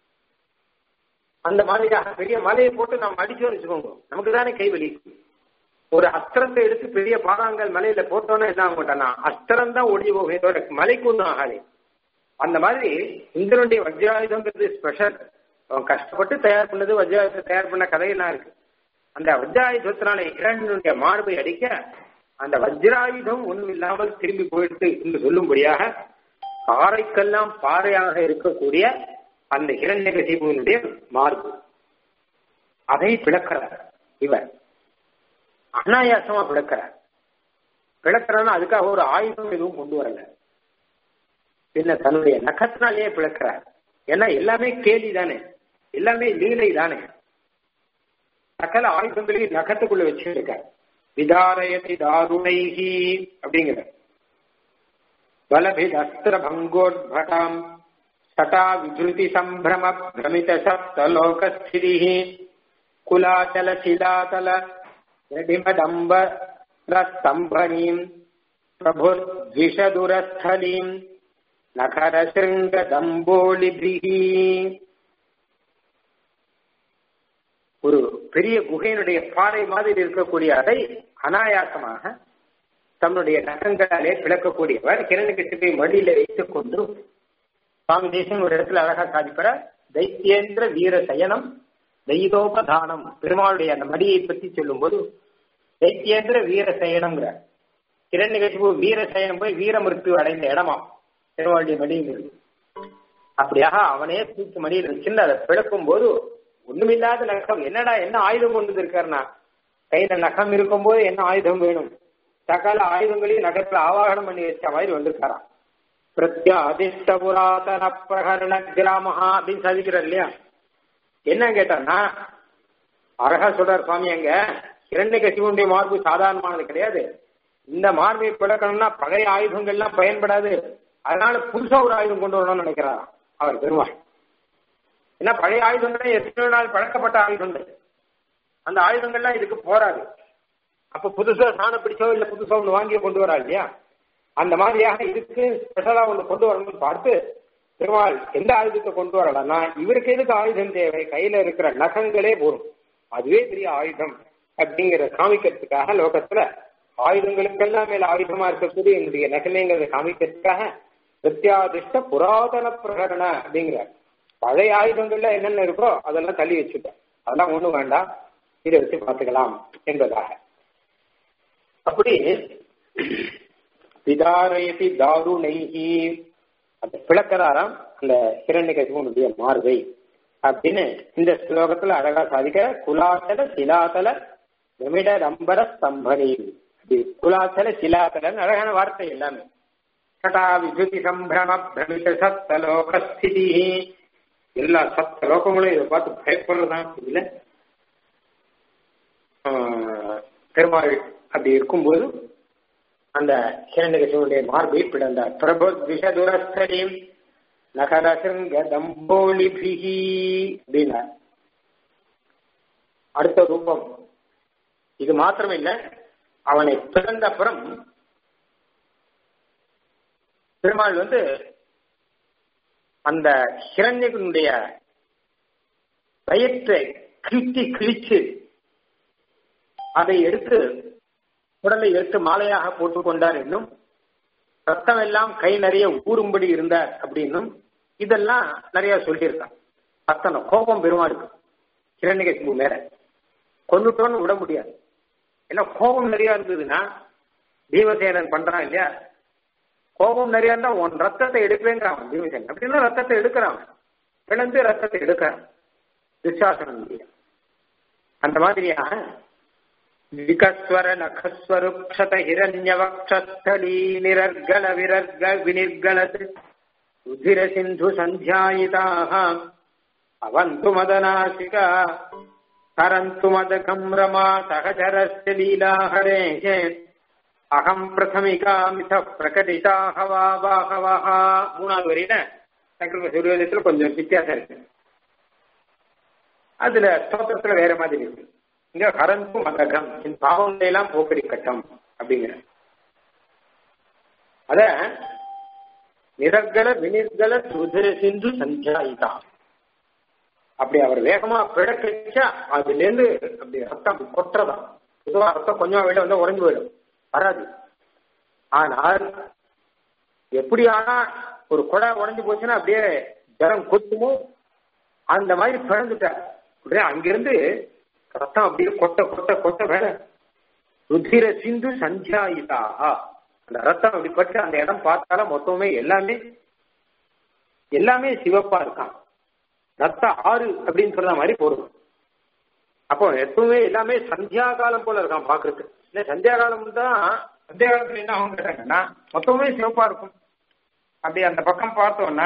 [SPEAKER 1] அந்த மாதிரியாக பெரிய மலையை போட்டு நம்ம அடிச்சோம்னு வச்சுக்கோங்க நமக்கு தானே கை வலிக்கும் ஒரு அஸ்திரத்தை எடுத்து பெரிய பாறாங்கல் மலையில போட்டோன்னா என்ன ஆக மாட்டானா அஸ்திரம் தான் ஒளி போகும் மலைக்கு ஒன்றும் ஆகாது அந்த மாதிரி இந்திரனுடைய வஜ்ராயுதங்கிறது ஸ்பெஷல் அவன் கஷ்டப்பட்டு தயார் பண்ணது வஜ்ராயுதத்தை தயார் பண்ண கதையெல்லாம் இருக்கு அந்த வஜ்ராயுதத்தினால இரண்டனுடைய மார்பை அடிக்க அந்த வஜ்ராயுதம் ஒன்றும் இல்லாமல் திரும்பி போயிடுது என்று சொல்லும்படியாக பாறைக்கெல்லாம் பாறையாக இருக்கக்கூடிய அந்த இரண்யகசிபுவனுடைய மார்பு அதை பிளக்கிறார் இவர் அனாயாசமா பிளக்கிறார் பிளக்கிறான்னா அதுக்காக ஒரு ஆயுதம் எதுவும் கொண்டு வரல பின்ன தன்னுடைய நகத்தினாலேயே பிளக்கிறார் ஏன்னா எல்லாமே கேலி தானே எல்லாமே லீலை தானே சகல ஆயுதங்களையும் நகத்துக்குள்ள வச்சிருக்கார் விதாரயதி தாருணைஹி அப்படிங்கிற பலபித் அஸ்திர பங்கோத்பட்டாம் சட்டா விஜுதி சம்பிரம பிரமித சப்தலோகஸ்திரி குலாச்சல சிலாதல பிரடிமதம்ப ஸ்தம்பனீம் பிரபுர்விஷதுரஸ்தலீம் நகரசிருங்கதம்போலிபிகி ஒரு பெரிய குகையினுடைய பாறை மாதிரி இருக்கக்கூடிய அதை அனாயாசமாக தன்னுடைய நகங்களாலே பிளக்கக்கூடியவர் கிரணுக்கட்டுப்பை மடியில வைத்துக் கொண்டு சுவாமி தேசம் ஒரு இடத்துல அழகா சாதிப்பற தைத்தியேந்திர வீர சயனம் தெய்தோபதானம் பெருமாளுடைய அந்த மடியை பற்றி சொல்லும்போது தைத்தியேந்திர வீர சயனம்ங்கிற கிரண்யகசிபு வீர சயனம் போய் வீரமிருத்து அடைந்த இடமா பெருமாளுடைய மடிங்கிறது அப்படியாக அவனே தூக்கி மடியில் வச்சுன்னு அதை பிளக்கும் போது ஒண்ணுமில்லாத நகம் என்னடா என்ன ஆயுதம் கொண்டு இருக்காருனா கையில நகம் இருக்கும்போது என்ன ஆயுதம் வேணும் சகல ஆயுதங்களையும் நகத்துல ஆவாகனம் பண்ணி வச்ச மாதிரி வந்திருக்காராம் பிரத்யாதிஷ்ட புராதன பிரகரண கிராமஹா அப்படின்னு சாதிக்கிறார் இல்லையா என்ன கேட்டார்னா அழகா சொல்றார் சுவாமி அங்க இரண்டு கசிவனுடைய மார்பு சாதாரணமானது கிடையாது இந்த மார்பை பிளக்கணும்னா பழைய ஆயுதங்கள்லாம் பயன்படாது அதனால புதுசா ஒரு ஆயுதம் கொண்டு வரணும்னு நினைக்கிறாராம் அவர் பெருமாள் ஏன்னா பழைய ஆயுதங்களே எத்தனை நாள் பழக்கப்பட்ட ஆயுதங்கள் அந்த ஆயுதங்கள்லாம் இதுக்கு போராது அப்ப புதுசா சாணம் பிடிச்சோ இல்ல புதுசா ஒண்ணு வாங்கி கொண்டு வரா இல்லையா அந்த மாதிரியாக இதுக்கு ஸ்பெஷலா ஒண்ணு கொண்டு வரணும்னு பார்த்து பெருமாள் எந்த ஆயுதத்தை கொண்டு வரலன்னா இவருக்கு எதுக்கு ஆயுதம் தேவை கையில இருக்கிற நகங்களே போதும் அதுவே பெரிய ஆயுதம் அப்படிங்கிற காமிக்கிறதுக்காக லோகத்துல ஆயுதங்களுக்கெல்லாம் மேல ஆயுதமா இருக்கக்கூடிய என்னுடைய நகமேங்கிறத காமிக்கிறதுக்காக பிரத்யாதிஷ்ட புராதன பிரகரண அப்படிங்கிறார் பழைய ஆயுதங்கள்ல என்னென்ன இருக்கோ அதெல்லாம் தள்ளி வச்சுட்டேன் அதெல்லாம் ஒண்ணும் வேண்டாம் இதை வச்சு பார்த்துக்கலாம் என்பதாக அப்படி விதாரயதி தாருணைஹி அந்த பிளக்கிறாராம் அந்த ஹிரண்யகசிவனுடைய மார்பை அப்படின்னு இந்த ஸ்லோகத்துல அழகா சாதிக்க குலாசல சிலாசல பிரமிட ரம்பர ஸ்தம்பனி குலாசல சிலாசலன்னு அழகான வார்த்தை எல்லாமே கட்டா விபூதி சம்பிரம பிரமித சத்த லோகஸ்திதி எல்லா சத்த லோகங்களும் இதை பார்த்து பயப்படுறதான் இல்ல பெருமாள் அப்படி இருக்கும்போது அந்த ஹிரண்யகசிவனுடைய மார்பை பிளந்தார் பிரபு விஷதுரஸ்தரீம் நகரசிங்க தம்போலிபிகி அப்படின்னார் அடுத்த ரூபம் இது மாத்திரம் இல்ல அவனை பிறந்த அப்புறம் பெருமாள் வந்து அந்த ஹிரண்யனுடைய வயிற்றை கிழித்து கிழிச்சு அதை எடுத்து உடலை எடுத்து மாலையாக போட்டுக் கொண்டார் என்னும் ரத்தம் எல்லாம் கை நிறைய ஊறும்படி இருந்தார் அப்படின்னும் இதெல்லாம் நிறைய சொல்லியிருக்கான் அத்தனை கோபம் பெருமாளுக்கு கிரண்யகசிபு மேல கொண்டுட்டோன்னு விட முடியாது ஏன்னா கோபம் நிறைய இருந்ததுன்னா பீமசேனன் பண்றான் இல்லையா கோபம் நிறைய இருந்தா உன் ரத்தத்தை எடுப்பேங்கிறான் பீமசேன் அப்படின்னா ரத்தத்தை எடுக்கிறான் பிளந்து ரத்தத்தை எடுக்கிறான் துச்சாசனம் அந்த மாதிரியாக விகஸ்வர நகஸ்வருக்ஷத ஹிரண்யவக்ஷஸ்தலீ நிரர்கல விரர்க வினிர்கலத் ருதிர சிந்து சந்தியாயிதாக அவந்து மதநாசிகா தரந்து மதகம் ரமா சகச்சரஸ்ய லீலாஹரே அகம் பிரதமிகாமித பிரகடிதாக வா பாகவஹா மூணாவது வரையில சங்கல்ப சூரியத்தில் கொஞ்சம் வித்தியாசம் இருக்கு அதுல ஸ்தோத்திரத்துல வேற மாதிரி இருக்கு இங்க கரந்து மதகம் என் பாவங்களை எல்லாம் போக்கடிக்கட்டும் அப்படிங்கிற அத நிரர்கல வினிர்கல ருதிர சிந்து சஞ்சாயிதா அப்படி அவர் வேகமா பிழக்கச்சா அதுல இருந்து அப்படி ரத்தம் கொட்டுறதாம் பொதுவா ரத்தம் கொஞ்சமா வெளில வந்து உறைஞ்சு போயிடும் வராது ஆனால் எப்படி ஆனா ஒரு குடை உடஞ்சு போச்சுன்னா அப்படியே ஜலம் கொத்துமோ அந்த மாதிரி பிறந்துட்டார் அப்படியே அங்கிருந்து ரத்தம் அப்படியே கொட்ட கொட்ட கொட்ட வேற ருதிர சிந்து சஞ்சாயிதாக அந்த ரத்தம் அப்படி பட்டு அந்த இடம் பார்த்தாலும் மொத்தமே எல்லாமே எல்லாமே சிவப்பா இருக்கான் ரத்த ஆறு அப்படின்னு சொல்ற மாதிரி போடும் அப்போ எப்பவுமே எல்லாமே சந்தியா காலம் போல இருக்கான் பாக்குறதுக்கு இல்ல சந்தியா காலம் தான் சந்தியா காலத்துல என்ன ஆகும் கேட்டாங்கன்னா மொத்தமே சிவப்பா இருக்கும் அப்படி அந்த பக்கம் பார்த்தோம்னா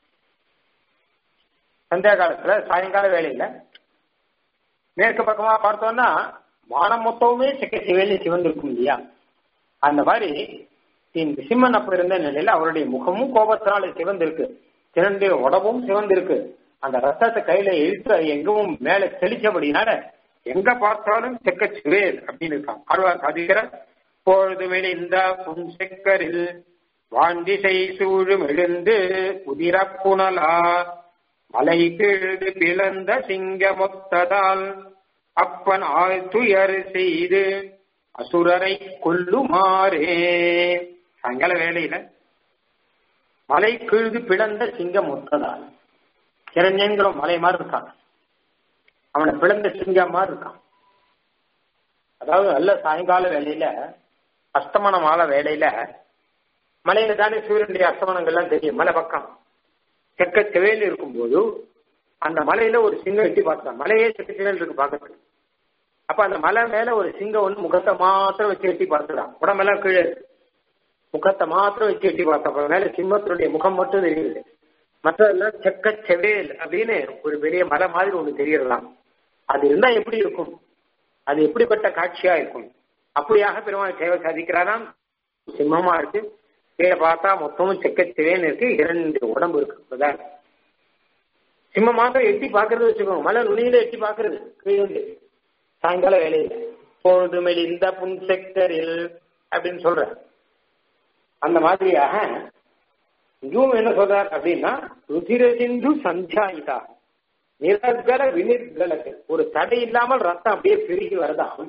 [SPEAKER 1] சந்தியா காலத்துல சாயங்கால வேலையில மேற்கு பக்கமா பார்த்தோம்னா வானம் மொத்தமுமே செக்க சிவலி சிவந்திருக்கும் இல்லையா அந்த மாதிரி இந்த சிம்மன் அப்ப இருந்த நிலையில அவருடைய முகமும் கோபத்தினால சிவந்திருக்கு சிறந்த உடம்பும் சிவந்திருக்கு அந்த ரத்தத்தை கையில இழுத்து எங்கவும் மேல தெளிச்சபடினால எங்க பார்த்தாலும் செக்க சிவேல் அப்படின்னு இருக்கான் ஆழ்வார் சாதிக்கிற பொழுது மெலிந்த புன் செக்கரில் வாண்டிசை சூழும் எழுந்து உதிரப்புணலா மலை கீழ்ந்து பிளந்த சிங்க மொத்ததால் அப்பன் ஆழ்துயர் செய்து அசுரரை கொல்லுமாறே சாயங்கால வேலையில மலை கீழ்ந்து பிளந்த சிங்கம் மொத்ததால் கிரண்யங்களும் மலை மாதிரி இருக்கான் அவனை பிளந்த சிங்கம் மாதிரி இருக்கான் அதாவது நல்ல சாயங்கால வேலையில அஸ்தமன மாலை வேலையில மலையில தானே சூரியனுடைய அஸ்தமனங்கள்லாம் தெரியும் மலை பக்கம் செக்க செவேல் இருக்கும்போது அந்த மலையில ஒரு சிங்கம் எட்டி பார்த்தான் மலையே செக்க செவேல் இருக்கு பார்க்கறதுக்கு அப்ப அந்த மலை மேல ஒரு சிங்கம் வந்து முகத்தை மாத்திரம் வச்சு எட்டி பார்த்துதான் உடம்பெல்லாம் கீழே முகத்தை மாத்திரம் வச்சு எட்டி பார்த்தப்ப மேல சிம்மத்தினுடைய முகம் மட்டும் தெரியுது மற்றதெல்லாம் செக்க செவேல் அப்படின்னு ஒரு பெரிய மலை மாதிரி ஒண்ணு தெரியறதாம் அது இருந்தா எப்படி இருக்கும் அது எப்படிப்பட்ட காட்சியா இருக்கும் அப்படியாக பெருமாள் சேவை சாதிக்கிறாராம் சிம்மமா இருக்கு கீழே பார்த்தா மொத்தமும் செக்க செவேன்னு இருக்கு இரண்டு உடம்பு இருக்கு சிம்ம மாத்திரம் எட்டி பாக்குறது வச்சுக்கோங்க மலை நுனியில எட்டி பாக்குறது கீழே சாயங்கால வேலையில பொழுது மெலிந்த புன் செக்கரில் அப்படின்னு சொல்ற அந்த மாதிரியாக இங்கும் என்ன சொல்றார் அப்படின்னா ருதிர சிந்து சந்தியாயிதா நிரர்கல வினிர்கலக்கு ஒரு தடை இல்லாமல் ரத்தம் அப்படியே பெருகி வருதாம்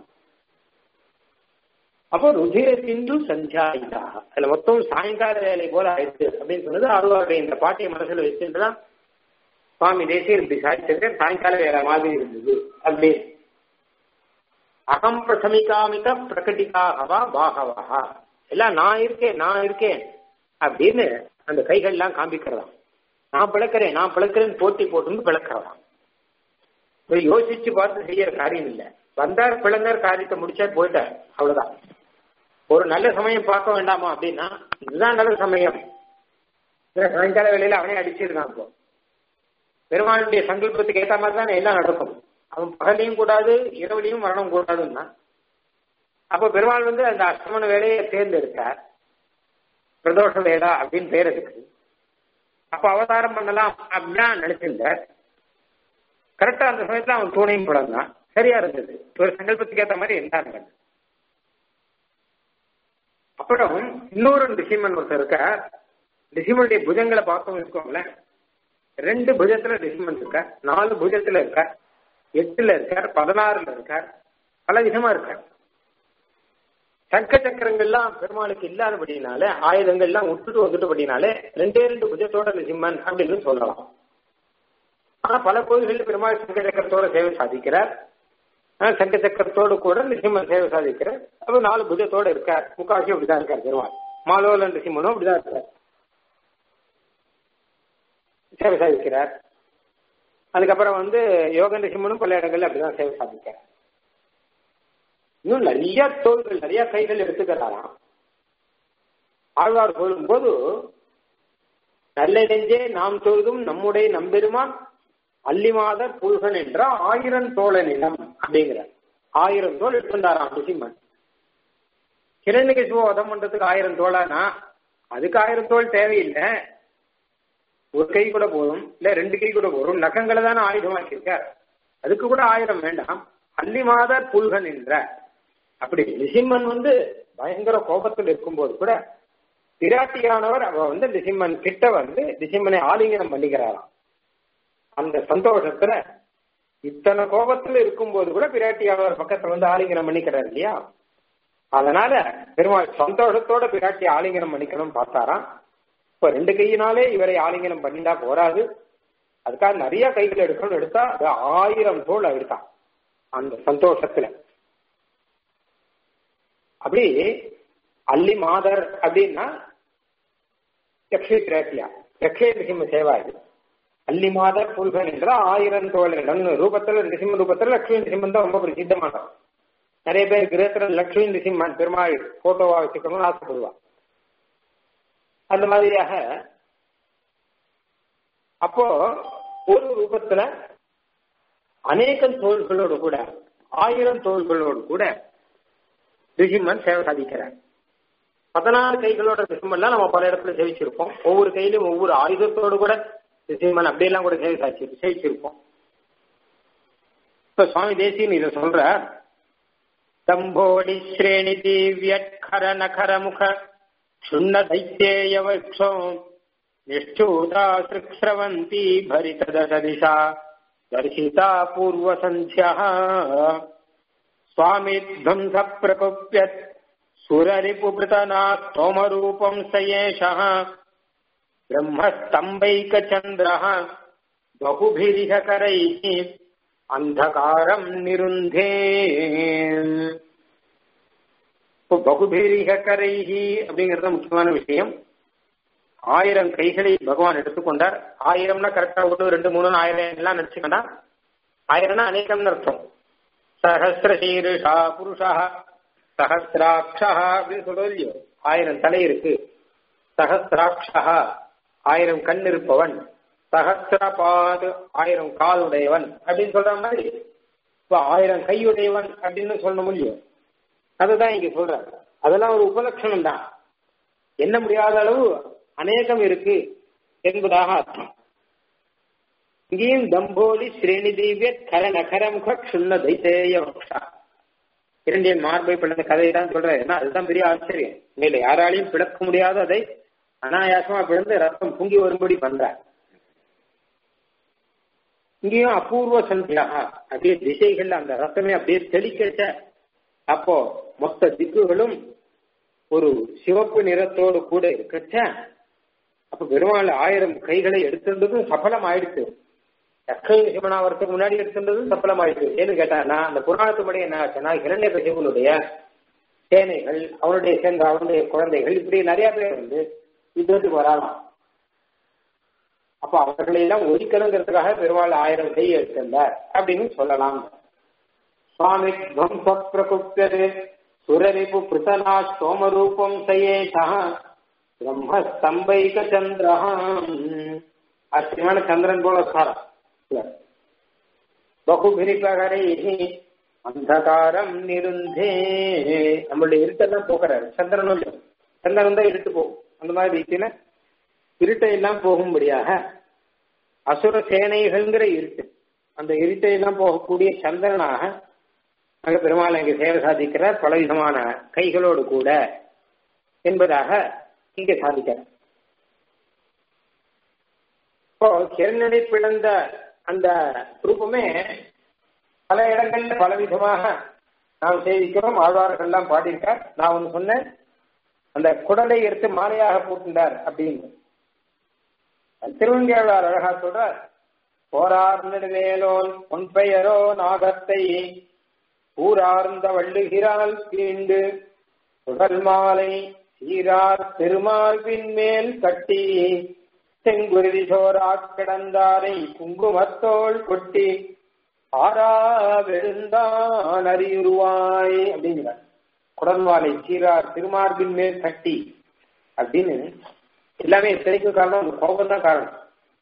[SPEAKER 1] அப்போ ருதிர சிந்து சந்தியாயிதா அதுல மொத்தம் சாயங்கால வேலை போல ஆயிடுச்சு அப்படின்னு சொன்னது அருவாருடைய இந்த பாட்டியை மனசுல வச்சுட்டுதான் சுவாமி தேசியர் இப்படி சாதிச்சிருக்க சாயங்கால வேலை மாதிரி இருந்தது அப்படி அகம் பிரசமிகாமிக பிரகட்டிகாகவா பாகவா எல்லாம் நான் இருக்கேன் நான் இருக்கேன் அப்படின்னு அந்த கைகள்லாம் காண்பிக்கிறதாம் நான் பிளக்கிறேன் நான் பிளக்கிறேன்னு போட்டி போட்டு பிளக்கிறதாம் யோசிச்சு பார்த்து செய்யற காரியம் இல்லை வந்தார் பிளந்தார் காரியத்தை முடிச்சார் போயிட்டார் அவ்வளவுதான் ஒரு நல்ல சமயம் பார்க்க வேண்டாமா அப்படின்னா இதுதான் நல்ல சமயம் சாயங்கால வேலையில அவனே அடிச்சிருக்கான் இப்போ பெருமாளுடைய சங்கல்பத்துக்கு ஏற்ற மாதிரி தான் எல்லாம் நடக்கும் அவன் பகலையும் கூடாது இரவுலையும் மரணம் கூடாதுன்னா அப்ப பெருமாள் வந்து அந்த அஷ்டமன வேலையை தேர்ந்தெடுத்தார் பிரதோஷ வேடா அப்படின்னு பேர் இருக்கு அப்ப அவதாரம் பண்ணலாம் அப்படின்னா நினைச்சிருந்தார் கரெக்டா அந்த சமயத்துல அவன் தூணையும் பிளந்தான் சரியா இருந்தது ஒரு சங்கல்பத்துக்கு ஏற்ற மாதிரி இருந்தாங்க அப்புறம் இன்னொரு ரிஷிமன் ஒருத்தர் இருக்க ரிஷிமனுடைய புஜங்களை பார்த்தோம் வச்சுக்கோங்களேன் ரெண்டு புஜத்துல ரிஷிமன் இருக்க நாலு புஜத்துல இருக்க எட்டுல இருக்கார் பதினாறுல இருக்கார் பல விதமா இருக்கார் சங்க சக்கரங்கள்லாம் பெருமாளுக்கு இல்லாதபடினால ஆயுதங்கள்லாம் விட்டுட்டு வந்துட்டபடினாலே ரெண்டே ரெண்டு புஜத்தோட சிம்மன் அப்படின்னு சொல்லலாம் ஆனா பல கோயில்களில் பெருமாள் சங்க சக்கரத்தோட சேவை சாதிக்கிறார் சங்க சக்கரத்தோடு கூட நிசிம்மன் சேவை சாதிக்கிறார் அப்ப நாலு புஜத்தோட இருக்கார் முக்காசி அப்படிதான் இருக்கார் பெருமாள் மாலோல நரசிம்மனும் அப்படிதான் இருக்கார் சேவை சாதிக்கிறார் அதுக்கப்புறம் வந்து யோக நரசிம்மனும் பல இடங்கள்ல அப்படிதான் சேவை சாதிக்கிறார் இன்னும் நிறைய தோள்கள் நிறைய கைகள் எடுத்துக்கிறாராம் ஆழ்வார் சொல்லும் போது நல்ல நெஞ்சே நாம் தொழுதும் நம்முடைய நம்பெருமான் அல்லிமாதர் புல்கன் என்ற ஆயிரம் தோழனிடம் அப்படிங்கிறார் ஆயிரம் தோல் எடுத்துட்டாராம் நரசிம்மன் கிரண்யகசிப வதம் பண்றதுக்கு ஆயிரம் தோளானா அதுக்கு ஆயிரம் தோல் தேவையில்லை ஒரு கை கூட போதும் இல்ல ரெண்டு கை கூட போதும் நகங்களை தானே ஆயுதமாக்கியிருக்கார் அதுக்கு கூட ஆயிரம் வேண்டாம் அல்லிமாதர் புல்கன் என்ற அப்படி நிசிம்மன் வந்து பயங்கர கோபத்தில் இருக்கும்போது கூட பிராட்டியானவர் அவ வந்து நிசிம்மன் கிட்ட வந்து நிசிம்மனை ஆலிங்கனம் பண்ணிக்கிறாராம் அந்த சந்தோஷத்துல இத்தனை கோபத்துல இருக்கும்போது கூட பிராட்டியானவர் பக்கத்துல வந்து ஆலிங்கனம் பண்ணிக்கிறார் இல்லையா அதனால பெருமாள் சந்தோஷத்தோட பிராட்டி ஆலிங்கனம் பண்ணிக்கணும் பார்த்தாராம் இப்ப ரெண்டு கையினாலே இவரை ஆலிங்கனம் பண்ணிட்டா போராது அதுக்காக நிறைய கைகள் எடுக்கணும் எடுத்தா அது ஆயிரம் தோல் எடுத்தான் அந்த சந்தோஷத்துல அப்படி அல்லி மாதர் அப்படின்னா லக்ஷ்மி திரேட்டியா லக்ஷ்மி நிசிம்ம சேவா இது அல்லி மாதர் புல்கன் என்ற ஆயிரம் தோழர்கள் ரூபத்துல நிசிம்ம ரூபத்துல லக்ஷ்மி நிசிம்மன் தான் ரொம்ப பிரசித்தமானவர் நிறைய பேர் கிரகத்துல லக்ஷ்மி நிசிம்மன் பெருமாள் போட்டோவா வச்சுக்கணும்னு ஆசைப்படுவா அந்த மாதிரியாக அப்போ ஒரு ரூபத்துல அநேகம் தோள்களோடு கூட ஆயிரம் தோள்களோடு கூட ரிஷிம்மன் சேவை சாதிக்கிறார் பதினாறு கைகளோட ரிஷிம்மன்லாம் நம்ம பல இடத்துல சேவிச்சிருப்போம் ஒவ்வொரு கையிலும் ஒவ்வொரு ஆயுதத்தோடு கூட ரிஷிம்மன் அப்படியெல்லாம் கூட சேவை சாதிச்சு சேவிச்சிருப்போம் இப்ப சுவாமி தேசியன் இதை சொல்ற தம்போடி ஸ்ரேணி திவ்யக்கர நகர முக क्षुण्ण दैत्येयवक्षो निष्ठूता सृक्स्रवन्ती भरितदशदिशा दर्शिता पूर्वसन्ध्यः स्वामिध्वंस प्रकुप्यत् सुररिपुपृतना स्तोमरूपं स एषः ब्रह्मस्तम्भैकचन्द्रः बहुभिरिह करैः अन्धकारम् निरुन्धे இப்போ பகுபீரிக கரைஹி அப்படிங்கிறது முக்கியமான விஷயம் ஆயிரம் கைகளை பகவான் எடுத்துக்கொண்டார் ஆயிரம்னா கரெக்டா ஒன்று ரெண்டு மூணு ஆயிரம் எல்லாம் நினைச்சுக்கண்டா ஆயிரம்னா அநேகம்னு அர்த்தம் சஹசிர சீருஷா புருஷா சஹசிராட்சா அப்படின்னு சொல்றது இல்லையோ ஆயிரம் தலை இருக்கு சஹசிராட்சா ஆயிரம் கண் இருப்பவன் சஹசிரபாது ஆயிரம் கால் உடையவன் அப்படின்னு சொல்ற மாதிரி இப்போ ஆயிரம் கையுடையவன் அப்படின்னு சொல்லணும் இல்லையோ அதுதான் இங்க சொல்றாங்க அதெல்லாம் ஒரு உபலட்சணம் தான் என்ன முடியாத அளவு அநேகம் இருக்கு என்பதாக அர்த்தம் இங்கேயும் தம்போலி ஸ்ரேணி தீவிய கர நகரமுக க்ஷுண்ண தைத்தேய வக்ஷா இரண்டியன் மார்பை பிளந்த கதையை தான் சொல்றாரு ஏன்னா அதுதான் பெரிய ஆச்சரியம் இங்க யாராலையும் பிளக்க முடியாத அதை அனாயாசமா பிளந்து ரத்தம் பொங்கி வரும்படி பண்றார் இங்கேயும் அபூர்வ சந்தியா அப்படியே திசைகள்ல அந்த ரத்தமே அப்படியே தெளிக்கச்ச அப்போ மொத்த திக்குகளும் ஒரு சிவப்பு நிறத்தோடு கூட இருக்கச்ச அப்ப பெருமாள் ஆயிரம் கைகளை எடுத்திருந்ததும் சஃபலம் ஆயிடுச்சு தக்கை சிவனாவரத்துக்கு முன்னாடி எடுத்திருந்ததும் சஃபலம் ஆயிடுச்சு ஏன்னு கேட்டானா அந்த புராணத்துப்படி என்ன ஆச்சுன்னா இரண்ய கசிவனுடைய சேனைகள் அவனுடைய சேர்ந்த அவனுடைய குழந்தைகள் இப்படி நிறைய பேர் வந்து யுத்தத்துக்கு வரலாம் அப்ப அவர்களை எல்லாம் ஒழிக்கணுங்கிறதுக்காக பெருமாள் ஆயிரம் கை எடுத்திருந்தார் அப்படின்னு சொல்லலாம் சுவாமி துவம்ச பிரகுப்யது சுரரிபு பிருத்தனா சோமரூபம் சயேஷா பிரம்மஸ்தம்பைக சந்திரஹாம் ஆச்சரியமான சந்திரன் போல சாரம் பகுபிரிபகரை அந்தகாரம் நிருந்தே நம்மளுடைய இருட்டெல்லாம் போக்குறாரு சந்திரனும் சந்திரன் தான் இருட்டு போகும் அந்த மாதிரி ரீதியில இருட்டை எல்லாம் போகும்படியாக அசுர சேனைகள்ங்கிற இருட்டு அந்த இருட்டை எல்லாம் போகக்கூடிய சந்திரனாக அங்க பெருமாள் இங்கு சேவை சாதிக்கிறார் பலவிதமான கைகளோடு கூட என்பதாக இங்க சாதிக்கிறார் இப்போ கிரண்யனை பிளந்த அந்த ரூபமே பல இடங்கள்ல பலவிதமாக நாம் செய்திக்கிறோம் ஆழ்வார்கள்லாம் பாடியிருக்கார் நான் ஒன்று சொன்னேன் அந்த குடலை எடுத்து மாலையாக போட்டுண்டார் அப்படின்னு திருவங்கியாளர் அழகா சொல்றார் போரார் நெடுவேலோன் பொன் பெயரோ நாகத்தை ஊரார்ந்த வள்ளுகிறாள் கீண்டு உடல் மாலை சீரார் திருமார்பின் மேல் கட்டி செங்குருதி சோரா கிடந்தாரை குங்குமத்தோள் கொட்டி ஆரா வெழுந்தான் அறியுருவாய் அப்படிங்கிறார் குடன்வாலை சீரார் திருமார்பின் மேல் கட்டி அப்படின்னு எல்லாமே இத்தனைக்கு காரணம் அந்த கோபம் தான் காரணம்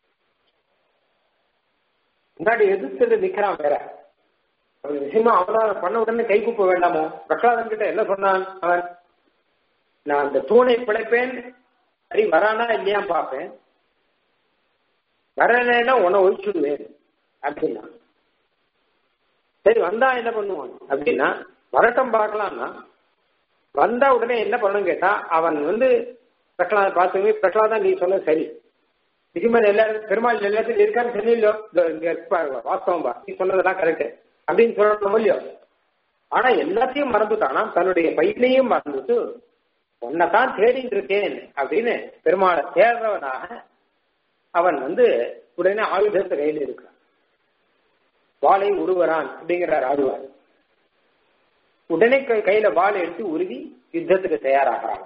[SPEAKER 1] முன்னாடி எதிர்த்து நிக்கிறான் வேற அவன் விஷயமா அவதான் பண்ண உடனே கை கூப்ப வேண்டாமோ பிரகலாதன் கிட்ட என்ன சொன்னான் அவன் நான் அந்த தூணை பிழைப்பேன் சரி வரானா இல்லையா பார்ப்பேன் வரலைன்னா உன்னை ஒழிச்சுடுவேன் அப்படின்னா சரி வந்தா என்ன பண்ணுவான் அப்படின்னா வரட்டும் பார்க்கலாம்னா வந்தா உடனே என்ன பண்ணணும் கேட்டா அவன் வந்து பிரகலாத பார்த்து பிரகலாதான் நீ சொன்ன சரி நிஜமன் எல்லாரும் பெருமாள் எல்லாத்தையும் இருக்கான்னு தெரியலையோ இங்க இருப்பாரு வாஸ்தவம் பா நீ சொன்னதெல்லாம் கரெக்ட் அப்படின்னு சொல்லணும் இல்லையோ ஆனா எல்லாத்தையும் மறந்துட்டானா தன்னுடைய பையனையும் மறந்துட்டு உன்னைத்தான் தேடிட்டு இருக்கேன் அப்படின்னு பெருமாளை தேடுறவனாக அவன் வந்து உடனே ஆயுதத்தை கையில் இருக்கான் வாளை உருவரான் அப்படிங்கிறார் ஆடுவார் உடனே கையில வாளை எடுத்து உருவி யுத்தத்துக்கு தயாராகிறான்